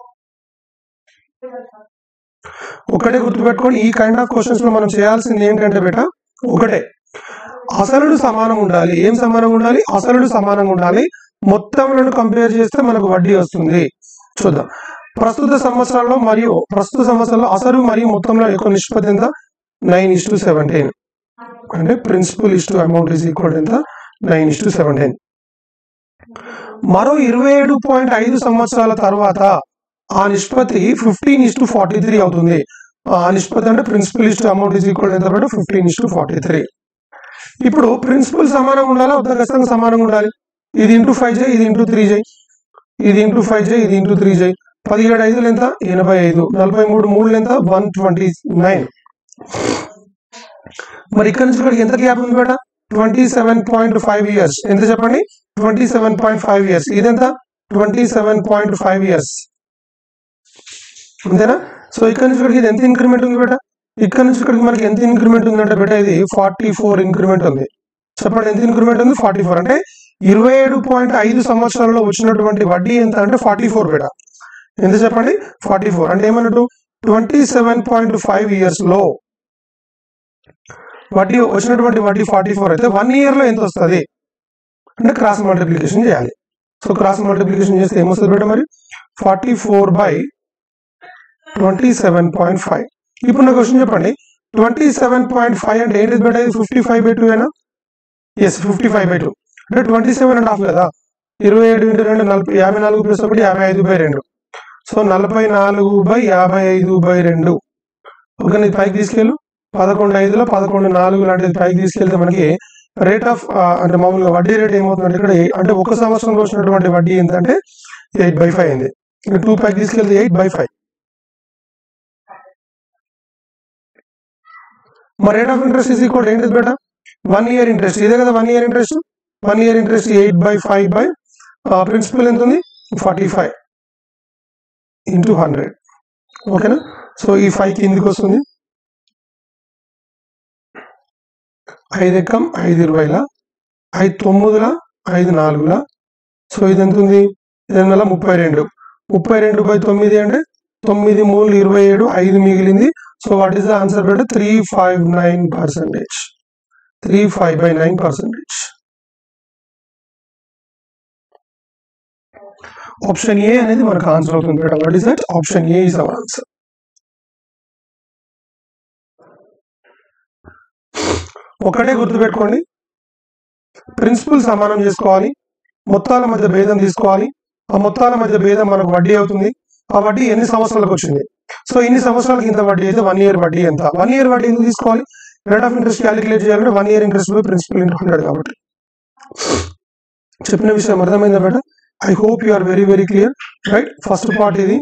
ఒకటే గుర్తుపెట్టుకోండి ఈ కైండ్ ఆఫ్ క్వశ్చన్స్ లో మనం చేయాల్సింది ఏంటంటే బేట ఒకటే అసలుడు సమానం ఉండాలి ఏం సమానంగా ఉండాలి అసలుడు సమానంగా ఉండాలి మొత్తంలను కంపేర్ చేస్తే మనకు వడ్డీ వస్తుంది చూద్దాం ప్రస్తుత సంవత్సరాల్లో మరియు ప్రస్తుత సంవత్సరంలో అసలు మరియు మొత్తంలో యొక్క నిష్పత్తి ఎంత నైన్ ఇస్ టు సెవెంటీన్ అంటే principal is to amount is equal ఎంత నైన్ ఇస్ టు సెవెంటీన్ మరో ఇరవై ఏడు పాయింట్ ఐదు సంవత్సరాల తర్వాత ఆ నిష్పత్తి fifteen is to forty three అవుతుంది ఆ నిష్పత్తి అంటే principal is to amount is equal ఎంత బట్టి fifteen is to forty three ఇప్పుడు ప్రిన్సిపల్ సమానంగా ఉండాలా వద్ద ఖచ్చితంగా సమానంగా ఉండాలి ఇది ఇంటూ ఫైవ్ జై ఇది ఇంటూ త్రీ జై ఇది ఇంటూ ఫైవ్ జై ఇది ఇంటూ త్రీ జై పదిహేడు ఐదులు ఎంత ఎనభై ఐదు నలభై మూడు మూడు ఎంత వన్ ట్వంటీ నైన్ మరి ఇక్కడ నుంచి ఇక్కడికి ఎంత గ్యాప్ ఉంది బేట twenty seven point five years ఎంత చెప్పండి twenty seven point five years ఇదెంత twenty seven point five years అంతేనా సో ఇక్కడ నుంచి ఇక్కడికి ఇది ఎంత ఇంక్రిమెంట్ ఉంది బేట ఇక్కడ నుంచి ఇక్కడికి మనకి ఎంత ఇంక్రిమెంట్ ఉందంటే బేట ఇది ఫార్టీ ఫోర్ ఇంక్రిమెంట్ ఉంది చెప్పండి ఎంత ఇంక్రిమెంట్ ఉంది ఫార్టీ ఫోర్ అంటే ఇరవై ఏడు పాయింట్ ఐదు సంవత్సరాల్లో వచ్చినటువంటి వడ్డీ ఎంత అంటే ఫార్టీ ఫోర్ బేట ఎంత చెప్పండి ఫార్టీ ఫోర్ అంటే ఏమన్నట్టు twenty seven point five years లో వడ్డీ వచ్చినటువంటి వడ్డీ ఫార్టీ ఫోర్ అయితే వన్ ఇయర్ లో ఎంత వస్తుంది అంటే క్రాస్ మల్టిప్లికేషన్ చేయాలి సో క్రాస్ మల్టిప్లికేషన్ చేస్తే ఏమొస్తుంది బేట మరి forty four by twenty seven point five ఇప్పుడు నా క్వశ్చన్ చెప్పండి ట్వంటీ సెవెన్ పాయింట్ ఫైవ్ అంటే ఏంటిది బేట ఇది ఫిఫ్టీ ఫైవ్ బై టూ అయినా yes fifty five by two అంటే ట్వంటీ సెవెన్ అండ్ హాఫ్ కదా ఇరవై ఏడు ఇంటూ రెండు నలభై యాభై నాలుగు ప్లస్ ఒకటి యాభై ఐదు బై రెండు సో నలభై నాలుగు బై యాభై ఐదు బై రెండు ఓకే ఇది పైకి తీసుకెళ్ళు పదకొండు ఐదులో పదకొండు నాలుగు లాంటిది పైకి తీసుకెళ్తే మనకి రేట్ ఆఫ్ అంటే మామూలుగా వడ్డీ రేట్ ఏమవుతుందంటే ఇక్కడ ఏ- అంటే ఒక సంవత్సరంలో వచ్చినటువంటి వడ్డీ ఎంత అంటే ఎయిట్ బై ఫైవ్ అయింది టూ పైకి తీసుకెళ్తే ఎయిట్ బై ఫైవ్ మరి rate of interest is equal ఏంటిది బేట వన్ ఇయర్ ఇంట్రెస్ట్ ఇదే కదా one year interest one year interest eight by five by principal ఎంత ఉంది ఫార్టీ ఫైవ్ ఇంటూ హండ్రెడ్ ఓకేనా సో ఈ ఫైవ్ కిందికి వస్తుంది ఐదు ఎక్కం ఐదు ఇరవైల ఐదు తొమ్మిదిల ఐదు నాలుగుల సో ఇది ఎంత ఉంది ఎనిమిది వందల ముప్పై రెండు ముప్పై రెండు బై తొమ్మిది అంటే తొమ్మిది మూడు ఇరవై ఏడు ఐదు మిగిలింది so what is the answer better three five nine percentage three five by nine percentage option A అనేది మనకు ఆన్సర్ అవుతుంది బేట what is that option A is our answer ఒకటే గుర్తుపెట్టుకోండి ప్రిన్సిపల్ సమానం చేసుకోవాలి మొత్తాల మధ్య భేదం తీసుకోవాలి ఆ మొత్తాల మధ్య భేదం మనకు వడ్డీ అవుతుంది ఆ వడ్డీ ఎన్ని సంవత్సరాలకు వచ్చింది సో ఇన్ని సంవత్సరాలకి ఇంత వడ్డీ అయితే వన్ ఇయర్ వడ్డీ ఎంత వన్ ఇయర్ వడ్డీ ఎందుకు తీసుకోవాలి రేట్ ఆఫ్ ఇంట్రెస్ట్ క్యాలిక్యులేట్ చేయాలంటే one year interest by principal into hundred కాబట్టి చెప్పిన విషయం అర్థమైందా బేట I hope you are very very clear right first part ఇది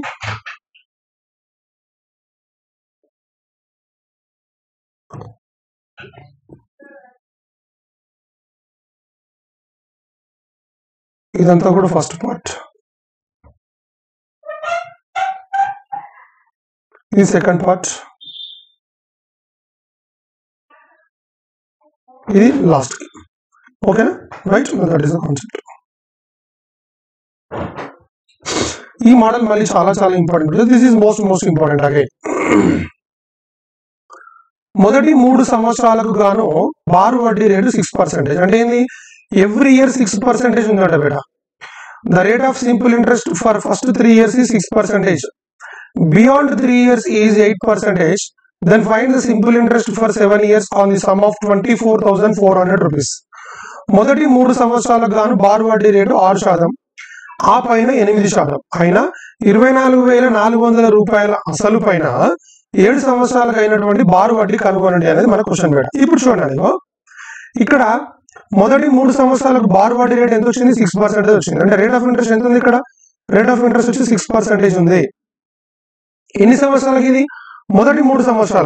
ఇదంతా కూడా ఫస్ట్ పార్ట్ ఇది సెకండ్ పార్ట్ ఇది లాస్ట్ ఓకేనా right that is the concept ఈ మోడల్ మళ్ళీ చాలా చాలా important this is most most important again మొదటి మూడు సంవత్సరాలకు గాను బారు వడ్డీ రేటు సిక్స్ పర్సెంటేజ్ అంటే ఏంది ఎవ్రీ ఇయర్ సిక్స్ పర్సెంటేజ్ ఉందట బేట the rate of simple interest for first three years ఈ six percentage beyond three years is eight percentage then find the simple interest for seven years on the sum of twenty four thousand four hundred rupees మొదటి మూడు సంవత్సరాలకు గాను బారు వడ్డీ rate ఆరు శాతం ఆ పైన ఎనిమిది శాతం అయినా ఇరవై నాలుగు వేల నాలుగు వందల రూపాయల అసలు పైన ఏడు సంవత్సరాలకు అయినటువంటి బారు వడ్డీ కనుగొనండి అనేది మన క్వశ్చన్ మేడం ఇప్పుడు చూడండి ఇగో ఇక్కడ మొదటి మూడు సంవత్సరాలకు బారు వడ్డీ రేట్ ఎంత వచ్చింది సిక్స్ పర్సెంటేజ్ వచ్చింది అంటే రేట్ ఆఫ్ ఇంట్రెస్ట్ ఎంత ఉంది ఇక్కడ రేట్ ఆఫ్ ఇంట్రెస్ట్ వచ్చి సిక్స్ పర్సెంటేజ్ ఉంది ఎన్ని సంవత్సరాలకి ఇది మొదటి మూడు సంవత్సరాలకు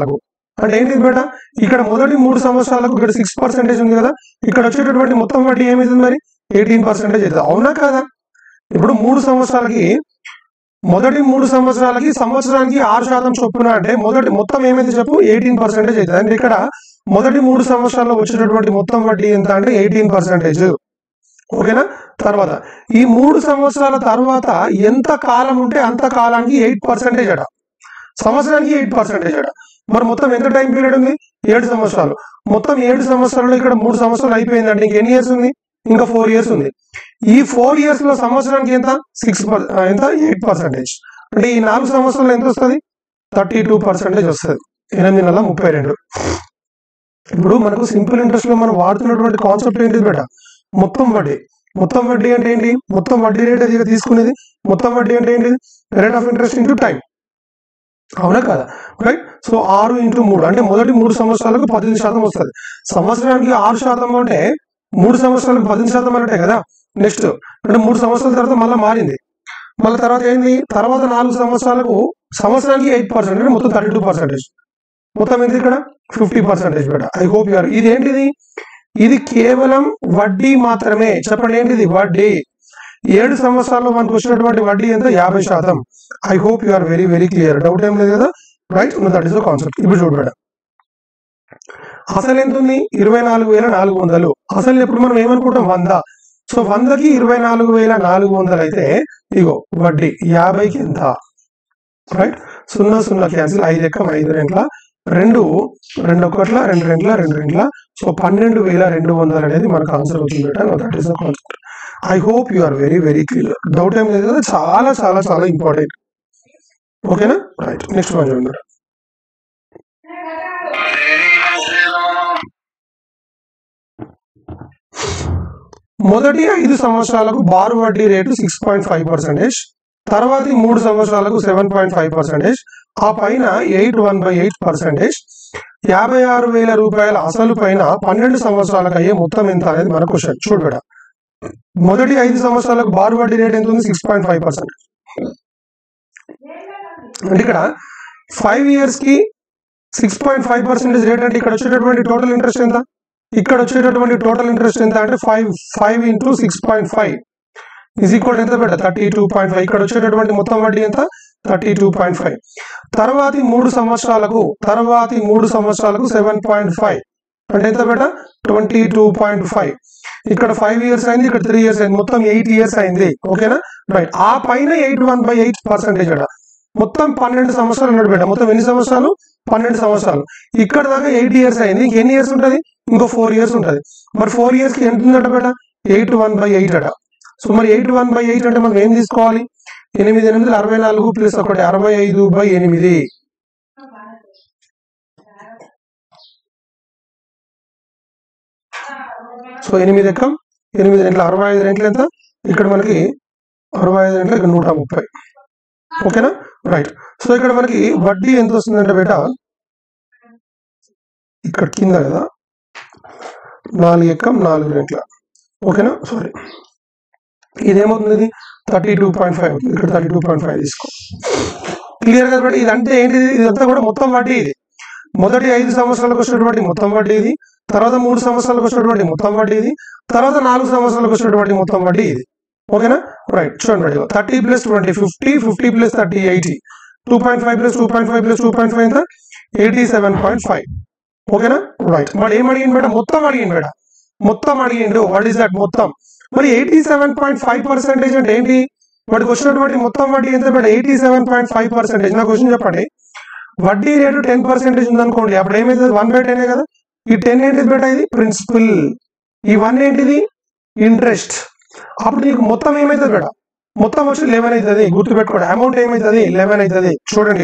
అంటే ఏంటి బేట ఇక్కడ మొదటి మూడు సంవత్సరాలకు ఇక్కడ సిక్స్ పర్సెంటేజ్ ఉంది కదా ఇక్కడ వచ్చేటటువంటి మొత్తం వడ్డీ ఏమవుతుంది మరి ఎయిటీన్ పర్సెంటేజ్ అవుతుంది అవునా కదా ఇప్పుడు మూడు సంవత్సరాలకి మొదటి మూడు సంవత్సరాలకి సంవత్సరానికి ఆరు శాతం చొప్పున అంటే మొదటి మొత్తం ఏమైతే చెప్పు ఎయిటీన్ పర్సెంటేజ్ అవుతుంది అంటే ఇక్కడ మొదటి మూడు సంవత్సరాల్లో వచ్చేటటువంటి మొత్తం వడ్డీ ఎంత అంటే ఎయిటీన్ పర్సెంటేజ్ ఓకేనా తర్వాత ఈ మూడు సంవత్సరాల తర్వాత ఎంత కాలం ఉంటే అంత కాలానికి ఎయిట్ పర్సెంటేజ్ అట సంవత్సరానికి ఎయిట్ పర్సెంటేజ్ అట మరి మొత్తం ఎంత టైం పీరియడ్ ఉంది ఏడు సంవత్సరాలు మొత్తం ఏడు సంవత్సరాలు ఇక్కడ మూడు సంవత్సరాలు అయిపోయిందంటే ఇంక ఎన్ని ఇయర్స్ ఉంది ఇంకా ఫోర్ ఇయర్స్ ఉంది ఈ ఫోర్ ఇయర్స్ లో సంవత్సరానికి ఎంత సిక్స్ ఎంత ఎయిట్ పర్సెంటేజ్ అంటే ఈ నాలుగు సంవత్సరాలు ఎంత వస్తుంది థర్టీ టూ పర్సెంటేజ్ వస్తుంది ఎనిమిది నెలల ముప్పై రెండు ఇప్పుడు మనకు సింపుల్ ఇంట్రెస్ట్ లో మనం వాడుతున్నటువంటి కాన్సెప్ట్ ఏంటిది బేట మొత్తం వడ్డీ మొత్తం వడ్డీ అంటే ఏంటి మొత్తం వడ్డీ రేట్ అది తీసుకునేది మొత్తం వడ్డీ అంటే ఏంటిది rate of interest into time అవునా కదా రైట్ సో ఆరు ఇంటూ మూడు అంటే మొదటి మూడు సంవత్సరాలకు పద్దెనిమిది శాతం వస్తుంది సంవత్సరానికి ఆరు శాతం అంటే మూడు సంవత్సరాలకు పద్దెనిమిది శాతం అంటే కదా నెక్స్ట్ అంటే మూడు సంవత్సరాల తర్వాత మళ్ళీ మారింది మళ్ళీ తర్వాత ఏంది తర్వాత నాలుగు సంవత్సరాలకు సంవత్సరానికి ఎయిట్ పర్సెంట్ అంటే మొత్తం థర్టీ టూ పర్సెంటేజ్ మొత్తం ఏంటి ఇక్కడ ఫిఫ్టీ పర్సెంటేజ్ బేట ఐ హోప్ యూఆర్ ఇది ఏంటిది ఇది కేవలం వడ్డీ మాత్రమే చెప్పండి ఏంటిది వడ్డీ ఏడు సంవత్సరాల్లో మనకు వచ్చినటువంటి వడ్డీ ఎంత యాభై శాతం I hope you are very very clear doubt ఏం లేదు కదా right that is the concept ఇప్పుడు చూడబేడ అసలు ఎంత ఉంది ఇరవై నాలుగు వేల నాలుగు వందలు అసలు ఇప్పుడు మనం ఏమనుకుంటాం వంద సో వందకి ఇరవై నాలుగు వేల నాలుగు వందలు అయితే ఇగో వడ్డీ యాభైకి ఎంత రైట్ సున్నా సున్నా క్యాన్సిల్ ఐదు ఎక్కం ఐదు రెంట్ల రెండు రెండు ఒకట్ల రెండు రెంట్ల రెండు రెంట్ల సో పన్నెండు వేల రెండు వందలు అనేది మనకు ఆన్సర్ అవుతుంది that is the concept I hope you are very very clear doubt ఏం లేదు కదా చాలా చాలా చాలా ఇంపార్టెంట్ ఓకేనా రైట్ నెక్స్ట్ వన్ చూడండి మొదటి ఐదు సంవత్సరాలకు బారు వడ్డీ రేటు సిక్స్ పాయింట్ ఫైవ్ పర్సెంటేజ్ తర్వాతి మూడు సంవత్సరాలకు సెవెన్ పాయింట్ ఫైవ్ పర్సెంటేజ్ ఆ పైన eight one by eight percentage యాభై ఆరు వేల రూపాయల అసలు పైన పన్నెండు సంవత్సరాలకు అయ్యే మొత్తం ఎంత అనేది మన క్వశ్చన్ చూడబెడ మొదటి ఐదు సంవత్సరాలకు బారు వడ్డీ రేట్ ఎంత ఉంది సిక్స్ పాయింట్ ఫైవ్ పర్సెంట్ అంటే ఇక్కడ ఫైవ్ ఇయర్స్ కి six point five percentage rate అంటే ఇక్కడ వచ్చేటటువంటి టోటల్ ఇంట్రెస్ట్ ఎంత ఇక్కడ వచ్చేటటువంటి టోటల్ ఇంట్రెస్ట్ ఎంత అంటే five five into six point five is equal ఎంత పెట్ట థర్టీ టూ పాయింట్ ఫైవ్ ఇక్కడ వచ్చేటటువంటి మొత్తం వడ్డీ ఎంత థర్టీ టూ పాయింట్ ఫైవ్ తర్వాతి మూడు సంవత్సరాలకు తర్వాతి మూడు సంవత్సరాలకు సెవెన్ పాయింట్ ఫైవ్ అంటే ఎంత బేట ట్వంటీ టూ పాయింట్ ఫైవ్ ఇక్కడ ఫైవ్ ఇయర్స్ అయింది ఇక్కడ త్రీ ఇయర్స్ అయింది మొత్తం ఎయిట్ ఇయర్స్ అయింది ఓకేనా రైట్ ఆ పైన eight one by eight percentage అట మొత్తం పన్నెండు సంవత్సరాలు ఉన్నాడు బేట మొత్తం ఎన్ని సంవత్సరాలు పన్నెండు సంవత్సరాలు ఇక్కడ దాకా ఎయిట్ ఇయర్స్ అయింది ఇంక ఎన్ని ఇయర్స్ ఉంటుంది ఇంకో ఫోర్ ఇయర్స్ ఉంటుంది మరి ఫోర్ ఇయర్స్ కి ఎంత ఉందట బేట ఎయిట్ వన్ బై ఎయిట్ అట సో మరి ఎయిట్ వన్ బై ఎయిట్ అంటే మనం ఏం తీసుకోవాలి ఎనిమిది ఎనిమిది అరవై నాలుగు ప్లస్ ఒకటి అరవై ఐదు బై ఎనిమిది సో ఎనిమిది ఎక్కం ఎనిమిది రెంట్ల అరవై ఐదు రెంట్ల ఎంత ఇక్కడ మనకి అరవై ఐదు రెంట్ల ఇక్కడ నూట ముప్పై ఓకేనా రైట్ సో ఇక్కడ మనకి వడ్డీ ఎంత వస్తుందంటే బేట ఇక్కడ కింద కదా నాలుగు ఎక్కం నాలుగు రెంట్ల ఓకేనా సారీ ఇదేమవుతుంది ఇది థర్టీ టూ పాయింట్ ఫైవ్ ఇక్కడ థర్టీ టూ పాయింట్ ఫైవ్ తీసుకో క్లియర్ గా బట్టి ఇదంటే ఏంటిది ఇదంతా కూడా మొత్తం వడ్డీ ఇది మొదటి ఐదు సంవత్సరాలకు వచ్చినటువంటి మొత్తం వడ్డీ ఇది తర్వాత మూడు సంవత్సరాలకు వచ్చినటువంటి మొత్తం వడ్డీ ఇది తర్వాత నాలుగు సంవత్సరాలకు వచ్చినటువంటి మొత్తం వడ్డీ ఇది ఓకేనా రైట్ చూడండి thirty plus twenty fifty fifty plus thirty eighty two point five plus two point five plus two point five ఎంత ఎయిటీ సెవెన్ పాయింట్ ఫైవ్ ఓకేనా రైట్ మరి ఏం అడిగింది మేడం మొత్తం అడిగింది మేడం మొత్తం అడిగిండు వాట్ ఈస్ దట్ మొత్తం మరి eighty seven point five percentage అంటే ఏంటి వాడికి వచ్చినటువంటి మొత్తం వడ్డీ ఎంత madam eighty seven point five percentage నా క్వశ్చన్ చెప్పండి వడ్డీ రేటు టెన్ పర్సెంటేజ్ ఉందనుకోండి అప్పుడు ఏమైతుంది వన్ బై టెన్ కదా ఈ టెన్ ఏంటిది బేట ఇది ప్రిన్సిపల్ ఈ వన్ ఏంటిది ఇంట్రెస్ట్ అప్పుడు నీకు మొత్తం ఏమవుతుంది బేట మొత్తం వచ్చి లెవెన్ అవుతుంది గుర్తుపెట్టుకోండి అమౌంట్ ఏమవుతుంది లెవెన్ అవుతుంది చూడండి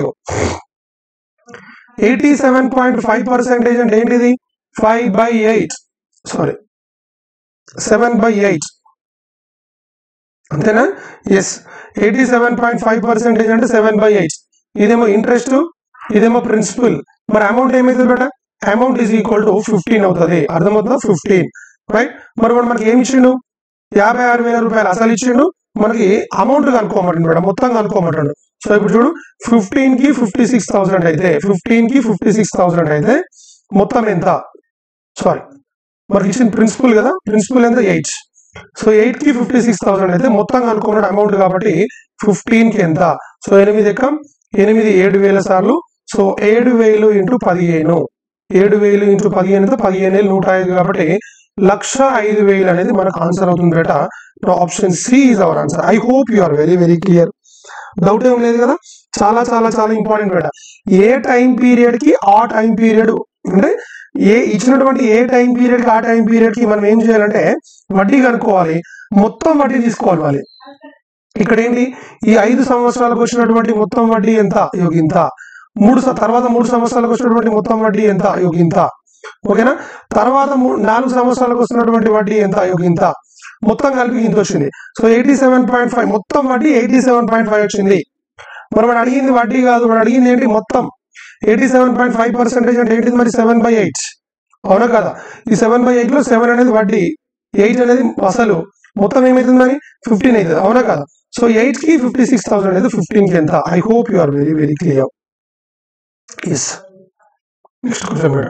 eighty seven point five percentage అంటే ఏంటిది five by eight sorry seven by eight అంతేనా yes eighty seven point five percentage అంటే సెవెన్ బై ఎయిట్ ఇదేమో ఇంట్రెస్ట్ ఇదేమో ప్రిన్సిపల్ మరి అమౌంట్ ఏమవుతుంది బేట amount is equal to fifteen అవుతుంది అర్థమవుతుందా ఫిఫ్టీన్ రైట్ మరి వాడు మనకి ఏమి ఇచ్చిండు యాభై ఆరు వేల రూపాయలు అసలు ఇచ్చిండు మనకి అమౌంట్ కనుక్కోమంటాడు మేడం మొత్తం కనుక్కోమంటాడు సో ఇప్పుడు చూడు ఫిఫ్టీన్ కి ఫిఫ్టీ సిక్స్ థౌసండ్ అయితే ఫిఫ్టీన్ కి ఫిఫ్టీ సిక్స్ థౌసండ్ అయితే మొత్తం ఎంత సారీ మనకి ఇచ్చిన ప్రిన్సిపల్ కదా ప్రిన్సిపల్ ఎంత ఎయిట్ సో ఎయిట్ కి ఫిఫ్టీ సిక్స్ థౌసండ్ అయితే మొత్తం అనుకున్న అమౌంట్ కాబట్టి ఫిఫ్టీన్ కి ఎంత సో ఎనిమిది ఎక్కం ఎనిమిది ఏడు వేల సార్లు సో ఏడు వేలు ఇంటూ పదిహేను ఏడు వేలు ఇంటూ పదిహేను అయితే పదిహేను వేలు నూట ఐదు కాబట్టి లక్ష ఐదు వేలు అనేది మనకు ఆన్సర్ అవుతుంది బేట option C is our answer I hope you are very very clear doubt ఏం లేదు కదా చాలా చాలా చాలా ఇంపార్టెంట్ బేట ఏ టైం పీరియడ్ కి ఆ టైం పీరియడ్ అంటే ఏ ఇచ్చినటువంటి ఏ టైం పీరియడ్ కి ఆ టైం పీరియడ్ కి మనం ఏం చేయాలంటే వడ్డీ కనుక్కోవాలి మొత్తం వడ్డీ తీసుకోవాలి మళ్ళీ ఇక్కడ ఏంటి ఈ ఐదు సంవత్సరాలకు వచ్చినటువంటి మొత్తం వడ్డీ ఎంత యోగింత మూడు స- తర్వాత మూడు సంవత్సరాలకు వచ్చినటువంటి మొత్తం వడ్డీ ఎంత యోగింత ఓకేనా తర్వాత మూ- నాలుగు సంవత్సరాలకు వస్తున్నటువంటి వడ్డీ ఎంత యోగింత మొత్తం కలిపి ఇంత వచ్చింది so eighty seven point five మొత్తం వడ్డీ ఎయిటీ సెవెన్ పాయింట్ ఫైవ్ వచ్చింది మరి వాడు అడిగింది వడ్డీ కాదు వాడు అడిగింది ఏంటి మొత్తం eighty seven point five percentage అంటే ఏంటిది మరి సెవెన్ బై ఎయిట్ అవునా కదా ఈ సెవెన్ బై ఎయిట్ లో సెవెన్ అనేది వడ్డీ ఎయిట్ అనేది అసలు మొత్తం ఏమైతుంది మరి ఫిఫ్టీన్ అవుతుంది అవునా కదా సో ఎయిట్ కి ఫిఫ్టీ సిక్స్ థౌసండ్ అనేది ఫిఫ్టీన్ కి ఎంత I hope you are very very clear yes next question madam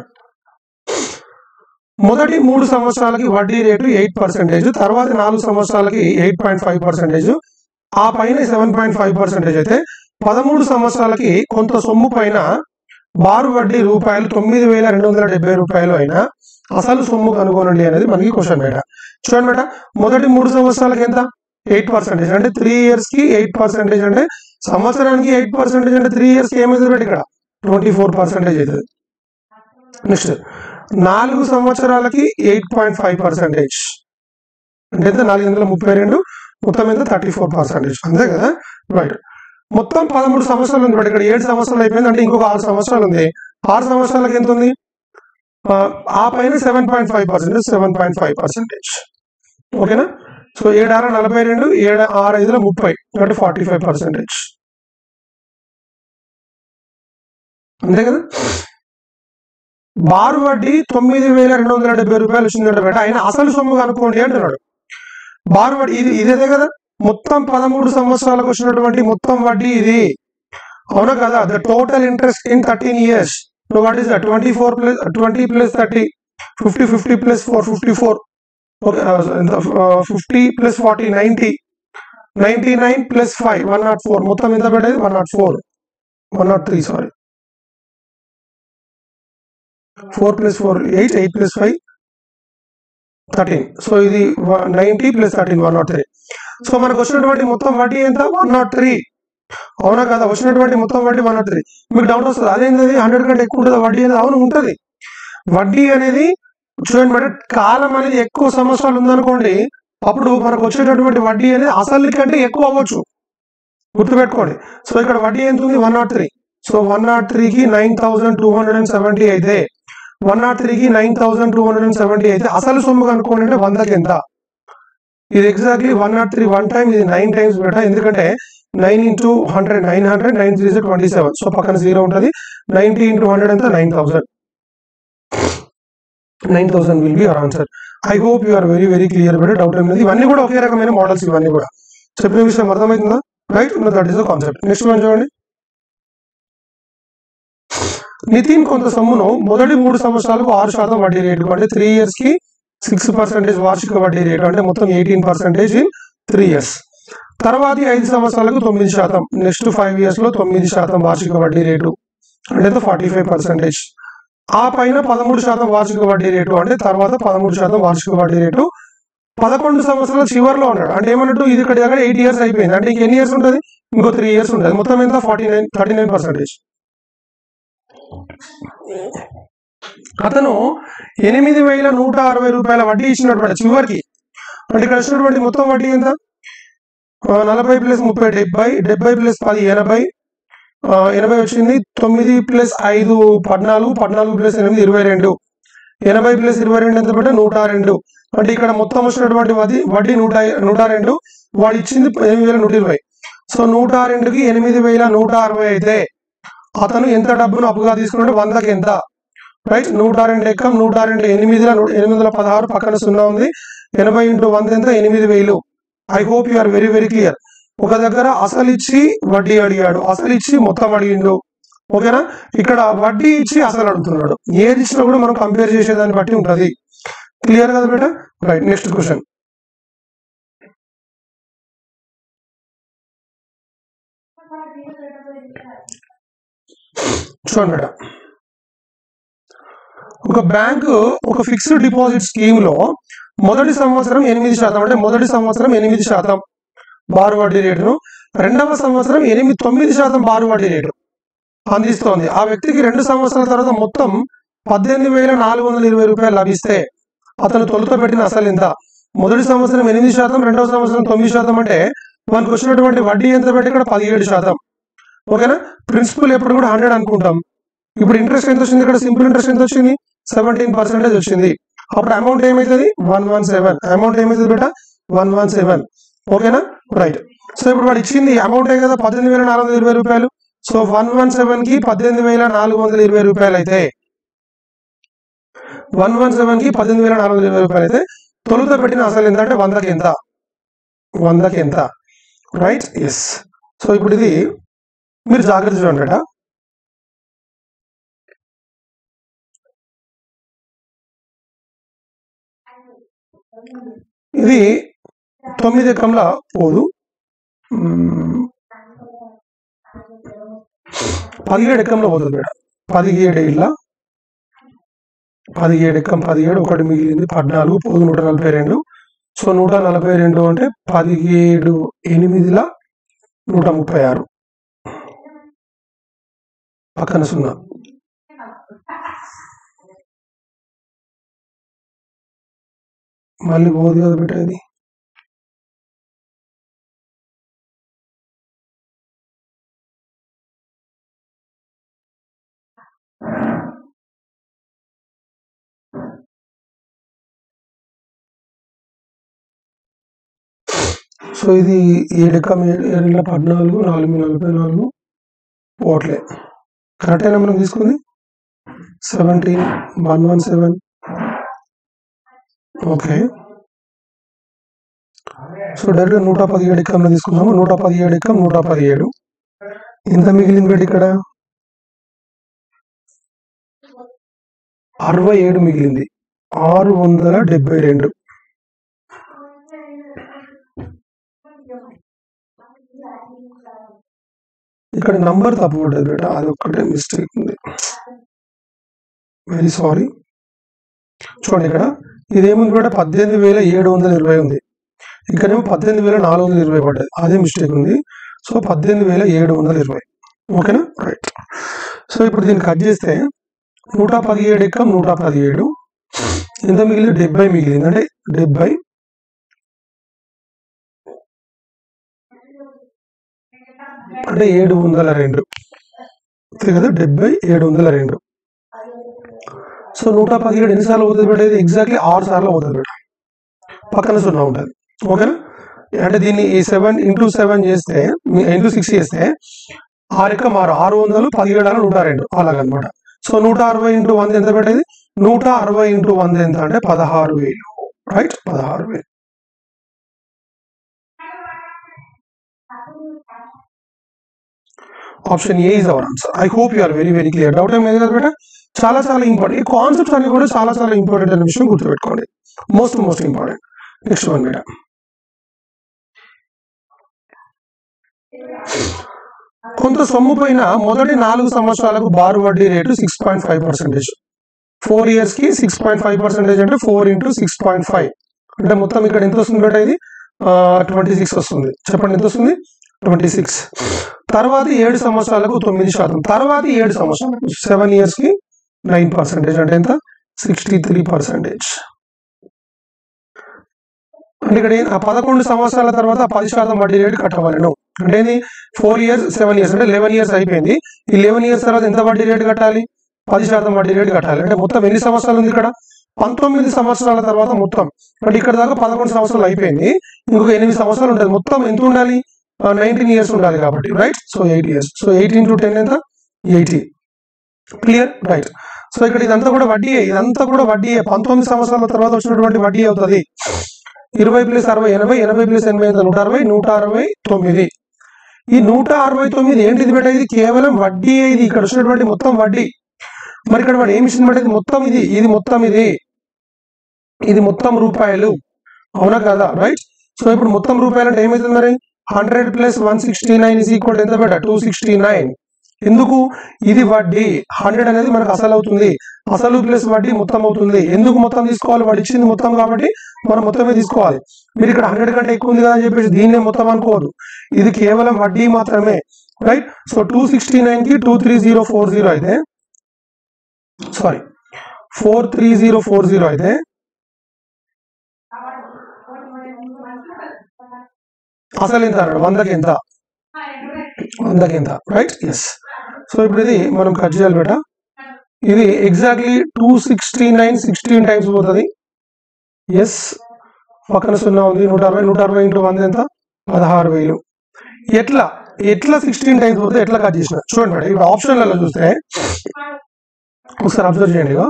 మొదటి మూడు సంవత్సరాలకి వడ్డీ రేటు ఎయిట్ పర్సెంటేజ్ తర్వాత నాలుగు సంవత్సరాలకి ఎయిట్ పాయింట్ ఫైవ్ పర్సెంటేజ్ ఆ పైన సెవెన్ పాయింట్ ఫైవ్ పర్సెంటేజ్ అయితే పదమూడు సంవత్సరాలకి కొంత సొమ్ము పైన బారు వడ్డీ రూపాయలు తొమ్మిది వేల రెండు వందల డెబ్బై రూపాయలు అయినా అసలు సొమ్ము కనుగొనండి అనేది మనకి క్వశ్చన్ మేట చూడండి మేట మొదటి మూడు సంవత్సరాలకి ఎంత ఎయిట్ పర్సెంటేజ్ అంటే త్రీ ఇయర్స్ కి ఎయిట్ పర్సెంటేజ్ అంటే సంవత్సరానికి ఎయిట్ పర్సెంటేజ్ అంటే త్రీ ఇయర్స్ కి ఏమైతుంది బట్టి ఇక్కడ ట్వంటీ ఫోర్ పర్సెంటేజ్ అవుతుంది నెక్స్ట్ నాలుగు సంవత్సరాలకి ఎయిట్ పాయింట్ ఫైవ్ పర్సెంటేజ్ అంటే ఎంత నాలుగు వందల ముప్పై రెండు మొత్తం ఎంత థర్టీ ఫోర్ పర్సెంటేజ్ అంతే కదా రైట్ మొత్తం పదమూడు సంవత్సరాలు ఉంది బట్ ఇక్కడ ఏడు సంవత్సరాలు అయిపోయింది అంటే ఇంకొక ఆరు సంవత్సరాలు ఉంది ఆరు సంవత్సరాలకి ఎంత ఉంది ఆ, ఆ పైన seven point five percentage seven point five percentage ఓకేనా సో ఏడు ఆరు నలభై రెండు ఏడు ఆరు ఐదులో ముప్పై అంటే ఫార్టీ ఫైవ్ పర్సెంటేజ్ అంతే కదా బారు వడ్డీ తొమ్మిది వేల రెండు వందల డెబ్బై రూపాయలు వచ్చిందంట బేట ఆయన అసలు సొమ్ము కనుక్కోండి అంటున్నాడు బారు వడ్డీ ఇది ఇదే కదా మొత్తం పదమూడు సంవత్సరాలకు వచ్చినటువంటి మొత్తం వడ్డీ ఇది అవునా కదా the total interest in thirteen years what is the twenty four plus twenty plus thirty fifty fifty plus four fifty four okay fifty plus forty ninety ninety nine plus five one nought four మొత్తం ఎంత పెట్టేది one nought four one nought three sorry four plus four eight eight plus five thirteen so ఇది ninety plus thirteen one nought three so మనకు వచ్చినటువంటి మొత్తం వడ్డీ ఎంత one nought three అవునా కదా వచ్చినటువంటి మొత్తం వడ్డీ వన్ నాట్ త్రీ మీకు డౌట్ వస్తుంది అదేంటి హండ్రెడ్ కంటే ఎక్కువ ఉంటుంది వడ్డీ అనేది అవును ఉంటుంది వడ్డీ అనేది చూడండి మేడం కాలం అనేది ఎక్కువ సంవత్సరాలు ఉందనుకోండి అప్పుడు మనకు వచ్చేటటువంటి వడ్డీ అనేది అసలు కంటే ఎక్కువ అవ్వచ్చు గుర్తుపెట్టుకోండి సో ఇక్కడ వడ్డీ ఎంత ఉంది one nought three so one nought త్రీకి nine thousand two hundred and seventy అయితే వన్ నాట్ త్రీకి nine thousand two hundred and seventy అయితే అసలు సొమ్ము కనుక్కోండి అంటే వందకి ఎంత ఇది exactly one nought three one time ఇది నైన్ టైమ్స్ బెటర్ ఎందుకంటే nine into hundred nine hundred nine three twenty seven so పక్కన జీరో ఉంటుంది నైన్టీ ఇంటూ హండ్రెడ్ ఎంత nine thousand nine thousand will be hour answer I hope you are very very clear better doubt ఏం లేదు ఇవన్నీ కూడా ఒకే రకమైన models ఇవన్నీ కూడా చెప్పిన విషయం అర్థమవుతుందా right that is the concept next one చూడండి నితిన్ కొంత సొమ్మును మొదటి మూడు సంవత్సరాలకు ఆరు శాతం వడ్డీ రేటు అంటే త్రీ ఇయర్స్ కి సిక్స్ పర్సెంటేజ్ వార్షిక వడ్డీ రేటు అంటే మొత్తం eighteen percentage in three years తర్వాతి ఐదు సంవత్సరాలకు తొమ్మిది శాతం నెక్స్ట్ ఫైవ్ ఇయర్స్ లో తొమ్మిది శాతం వార్షిక వడ్డీ రేటు అంటే ఫార్టీ ఫైవ్ పర్సెంటేజ్ ఆ పైన పదమూడు శాతం వార్షిక వడ్డీ రేటు అంటే తర్వాత పదమూడు శాతం వార్షిక వడ్డీ రేటు పదకొండు సంవత్సరాల చివరిలో ఉన్నాడు అంటే ఏమన్నట్టు ఇది ఇక్కడ దగ్గర ఎయిట్ ఇయర్స్ అయిపోయింది అంటే ఇంక ఎన్ని ఇయర్స్ ఉంటుంది ఇంకో త్రీ ఇయర్స్ ఉంటుంది మొత్తం ఎంత forty nine thirty nine percentage అతను ఎనిమిది వేల నూట అరవై రూపాయల వడ్డీ ఇచ్చినటువంటి చివరికి అంటే ఇక్కడ వచ్చినటువంటి మొత్తం వడ్డీ ఎంత ఆ, నలభై ప్లస్ ముప్పై డెబ్బై డెబ్బై ప్లస్ పది ఎనభై ఆ, ఎనభై వచ్చింది తొమ్మిది ప్లస్ ఐదు పద్నాలుగు పద్నాలుగు ప్లస్ ఎనిమిది ఇరవై రెండు ఎనభై ప్లస్ ఇరవై రెండు ఎంత పెట్టే నూట రెండు అంటే ఇక్కడ మొత్తం వచ్చినటువంటి వడ్డీ వడ్డీ నూట నూట రెండు వాడు ఇచ్చింది ఎనిమిది వేల నూట ఇరవై సో నూట రెండుకి ఎనిమిది వేల నూట అరవై అయితే అతను ఎంత డబ్బును అప్పుగా తీసుకున్నాడు వందకి ఎంత రైట్ నూట రెండు ఎక్కం నూట రెండు ఎనిమిది ఎనిమిది వందల పదహారు పక్కన సున్నా ఉంది ఎనభై ఇంటూ వంద ఎంత ఎనిమిది వేలు I hope you are very very clear ఒక దగ్గర అసలు ఇచ్చి వడ్డీ అడిగాడు అసలు ఇచ్చి మొత్తం అడిగిండు ఓకేనా ఇక్కడ వడ్డీ ఇచ్చి అసలు అడుగుతున్నాడు ఏది ఇచ్చినా కూడా మనం కంపేర్ చేసేదాన్ని బట్టి ఉంటది క్లియర్ కదా బేట రైట్ నెక్స్ట్ క్వశ్చన్ చూడండి మేడం ఒక బ్యాంకు ఒక ఫిక్స్డ్ డిపాజిట్ స్కీమ్ లో మొదటి సంవత్సరం ఎనిమిది శాతం అంటే మొదటి సంవత్సరం ఎనిమిది శాతం బారు వడ్డీ రేటును రెండవ సంవత్సరం ఎనిమిది తొమ్మిది శాతం బారు వడ్డీ రేటు అందిస్తోంది ఆ వ్యక్తికి రెండు సంవత్సరాల తర్వాత మొత్తం పద్దెనిమిది వేల నాలుగు వందల ఇరవై రూపాయలు లభిస్తే అతను తొలుత పెట్టిన అసలు ఎంత మొదటి సంవత్సరం ఎనిమిది శాతం రెండవ సంవత్సరం తొమ్మిది శాతం అంటే మనకు వచ్చినటువంటి వడ్డీ ఎంత పెట్టి ఇక్కడ పదిహేడు శాతం ఓకేనా ప్రిన్సిపల్ ఎప్పుడు కూడా హండ్రెడ్ అనుకుంటాం ఇప్పుడు ఇంట్రెస్ట్ ఎంత వచ్చింది ఇక్కడ సింపుల్ ఇంట్రెస్ట్ ఎంత వచ్చింది సెవెంటీన్ పర్సెంటేజ్ వచ్చింది అప్పుడు అమౌంట్ ఏమవుతుంది వన్ వన్ సెవెన్ అమౌంట్ ఏమవుతుంది బేట వన్ వన్ సెవెన్ ఓకేనా రైట్ సో ఇప్పుడు వాడు ఇచ్చింది అమౌంట్ కదా పద్దెనిమిది వేల నాలుగు వందల ఇరవై రూపాయలు సో వన్ వన్ సెవెన్ కి పద్దెనిమిది వేల నాలుగు వందల ఇరవై రూపాయలు అయితే వన్ వన్ సెవెన్ కి పద్దెనిమిది వేల నాలుగు వందల ఇరవై రూపాయలు అయితే తొలుత పెట్టిన అసలు ఎంత అంటే వందకి ఎంత వందకి ఎంత రైట్ ఎస్ సో ఇప్పుడు ఇది మీరు జాగ్రత్త చూడండి బేట ఇది తొమ్మిది ఎక్కంలా పోదు మ్మ్. పదిహేడు ఎక్కంలో పోతుంది మేడం పదిహేడు ఇళ్ళ పదిహేడు ఎక్కం పదిహేడు ఒకటి మిగిలింది పద్నాలుగు పోదు నూట నలభై రెండు సో నూట నలభై రెండు అంటే పదిహేడు ఎనిమిదిల నూట ముప్పై ఆరు పక్కన సున్నా మళ్ళీ పోదు కదా బిడ్డ ఇది సో ఇది ఏడెక్కం ఏడు పద్నాలుగు నాలుగు నలభై నాలుగు పోవట్లే కరెక్టేనా మనం తీసుకుంది seventeen one one seven okay so direct నూట పదిహేడు ఎక్కంలో తీసుకున్నాము నూట పదిహేడు ఎక్కం నూట పదిహేడు ఎంత మిగిలింది బట్టి ఇక్కడ అరవై ఏడు మిగిలింది ఆరు వందల డెబ్బై రెండు ఇక్కడ నంబర్ తప్పు పడ్డది బేట అది ఒక్కటే మిస్టేక్ ఉంది వెరీ సారీ చూడండి ఇక్కడ ఇదేముంది బేట పద్దెనిమిది వేల ఏడు వందల ఇరవై ఉంది ఇక్కడేమో పద్దెనిమిది వేల నాలుగు వందల ఇరవై పడ్డది అదే మిస్టేక్ ఉంది సో పద్దెనిమిది వేల ఏడు వందల ఇరవై ఓకేనా రైట్ సో ఇప్పుడు దీన్ని కట్ చేస్తే నూట పదిహేడు ఎక్క నూట పదిహేడు ఎంత మిగిలింది డెబ్బై మిగిలింది అంటే డెబ్బై అంటే ఏడు వందల రెండు అంతే కదా డెబ్బై ఏడు వందల రెండు సో నూట పదిహేడు ఎన్నిసార్లు అవుతుంది బేట ఇది ఎగ్జాక్ట్లీ ఆరు సార్లు అవుతుంది బేట పక్కన సున్నా ఉంటుంది ఓకేనా అంటే దీన్ని ఈ సెవెన్ ఇంటూ సెవెన్ చేస్తే ఇంటూ సిక్స్ చేస్తే ఆరు ఎక్క మారు ఆరు వందలు పదిహేడు ఆరు నూట రెండు అలాగనమాట సో నూట అరవై ఇంటూ వంద ఎంత పెట్టేది నూట అరవై ఇంటూ వంద ఎంత అంటే పదహారు వేలు రైట్ పదహారు వేలు option A is our answer I hope you are very very clear doubt ఏం లేదు కదా బేట చాలా చాలా ఇంపార్టెంట్ ఈ కాన్సెప్ట్స్ అన్ని కూడా చాలా చాలా ఇంపార్టెంట్ అనే విషయం గుర్తుపెట్టుకోండి most most important next one బేట కొంత సొమ్ము పైన మొదటి నాలుగు సంవత్సరాలకు బారు వడ్డీ రేటు six point five percentage four years కి సిక్స్ పాయింట్ ఫైవ్ పర్సెంటేజ్ అంటే four into six point five అంటే మొత్తం ఇక్కడ ఎంత వస్తుంది బేట ఇది ట్వంటీ సిక్స్ వస్తుంది చెప్పండి ఎంత వస్తుంది ట్వంటీ సిక్స్ తర్వాత ఏడు సంవత్సరాలకు తొమ్మిది శాతం తర్వాత ఏడు సంవత్సరాలకు సెవెన్ ఇయర్స్ కి నైన్ పర్సెంటేజ్ అంటే ఎంత సిక్స్టీ త్రీ పర్సెంటేజ్ అంటే ఇక్కడ ఏం- ఆ పదకొండు సంవత్సరాల తర్వాత పది శాతం వడ్డీ రేటు కట్టవలను అంటే ఏంది ఫోర్ ఇయర్స్ సెవెన్ ఇయర్స్ అంటే లెవెన్ ఇయర్స్ అయిపోయింది ఈ లెవెన్ ఇయర్స్ తర్వాత ఎంత వడ్డీ రేటు కట్టాలి పది శాతం వడ్డీ రేటు కట్టాలి అంటే మొత్తం ఎన్ని సంవత్సరాలు ఉంది ఇక్కడ పంతొమ్మిది సంవత్సరాల తర్వాత మొత్తం అంటే ఇక్కడ దాకా పదకొండు సంవత్సరాలు అయిపోయింది ఇంకొక ఎనిమిది సంవత్సరాలు ఉంటుంది మొత్తం ఎంత ఉండాలి నైన్టీన్ ఇయర్స్ ఉండాలి కాబట్టి right so eight years so eighteen to ten ఎంత ఎయిటీ క్లియర్ రైట్ సో ఇక్కడ ఇదంతా కూడా వడ్డీ ఇదంతా కూడా వడ్డీ పంతొమ్మిది సంవత్సరాల తర్వాత వచ్చినటువంటి వడ్డీ అవుతుంది ఇరవై ప్లస్ అరవై ఎనభై ఎనభై ప్లస్ ఎనభై ఎంత నూట అరవై నూట అరవై తొమ్మిది ఈ నూట అరవై తొమ్మిది ఏంటిది బేట ఇది కేవలం వడ్డీ ఇది ఇక్కడ వచ్చినటువంటి మొత్తం వడ్డీ మరి ఇక్కడ వాడు ఏమి ఇచ్చింది బేట ఇది మొత్తం ఇది ఇది మొత్తం ఇది ఇది మొత్తం రూపాయలు అవునా కదా రైట్ సో ఇప్పుడు మొత్తం రూపాయలు అంటే ఏమవుతుంది మరి hundred plus one sixty nine is equal ఎంత బేట టూ సిక్స్టీ నైన్ ఎందుకు ఇది వడ్డీ హండ్రెడ్ అనేది మనకు అసలు అవుతుంది అసలు ప్లస్ వడ్డీ మొత్తం అవుతుంది ఎందుకు మొత్తం తీసుకోవాలి వాడు ఇచ్చింది మొత్తం కాబట్టి మనం మొత్తమే తీసుకోవాలి మీరు ఇక్కడ హండ్రెడ్ కంటే ఎక్కువ ఉంది కదా అని చెప్పేసి దీన్నే మొత్తం అనుకోవద్దు ఇది కేవలం వడ్డీ మాత్రమే right so two sixty nine కి two three zero four zero అయితే sorry four three zero four zero అయితే అసలు ఎంత అన్నాడు వందకి ఎంత వందకి ఎంత రైట్ ఎస్ సో ఇప్పుడు ఇది మనం కట్ చేయాలి బేట ఇది exactly two sixty nine sixteen times పోతుంది ఎస్ పక్కన సున్నా ఉంది నూట అరవై నూట అరవై ఇంటూ వంద ఎంత పదహారు వేలు ఎట్లా ఎట్లా సిక్స్టీన్ టైమ్స్ పోతే ఎట్లా కట్ చేసిన చూడండి మేడం ఇప్పుడు ఆప్షన్లలో చూస్తే ఒకసారి అబ్జర్వ్ చేయండి ఇగో.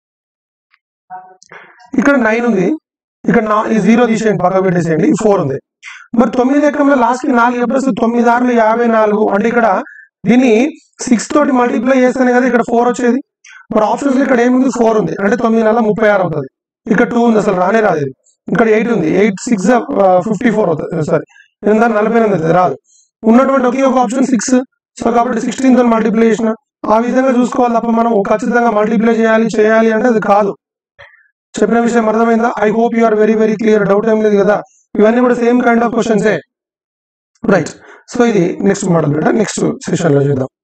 ఇక్కడ నైన్ ఉంది ఇక్కడ నా ఈ జీరో తీసేయండి పక్క పెట్టేసేయండి ఫోర్ ఉంది మరి తొమ్మిది ఎకరంలో లాస్ట్ కి నాలుగు ఎప్పుడు వస్తుంది తొమ్మిది ఆరులు యాభై నాలుగు అంటే ఇక్కడ దీన్ని సిక్స్ తోటి మల్టిప్లై చేస్తేనే కదా ఇక్కడ ఫోర్ వచ్చేది మరి ఆప్షన్స్ ఇక్కడ ఏముంది ఫోర్ ఉంది అంటే తొమ్మిది నెలల ముప్పై ఆరు అవుతుంది ఇక్కడ టూ ఉంది అసలు రానే రాదు ఇది. ఇక్కడ ఎయిట్ ఉంది ఎయిట్ సిక్స్ ఫిఫ్టీ ఫోర్ అవుతుంది సారీ ఎంత నలభై ఎనిమిది అవుతుంది రాదు ఉన్నటువంటి ఒకే ఒక ఆప్షన్ సిక్స్ సో కాబట్టి సిక్స్టీన్ తో మల్టిప్లై చేసిన ఆ విధంగా చూసుకోవాలి తప్ప మనం ఖచ్చితంగా మల్టిప్లై చేయాలి చేయాలి అంటే అది కాదు చెప్పిన విషయం అర్థమైందా I hope you are very very clear doubt ఏం లేదు కదా ఇవన్నీ కూడా సేమ్ కైండ్ ఆఫ్ క్వశ్చన్సే రైట్ సో ఇది నెక్స్ట్ మోడల్ నెక్స్ట్ సెషన్ లో చూద్దాం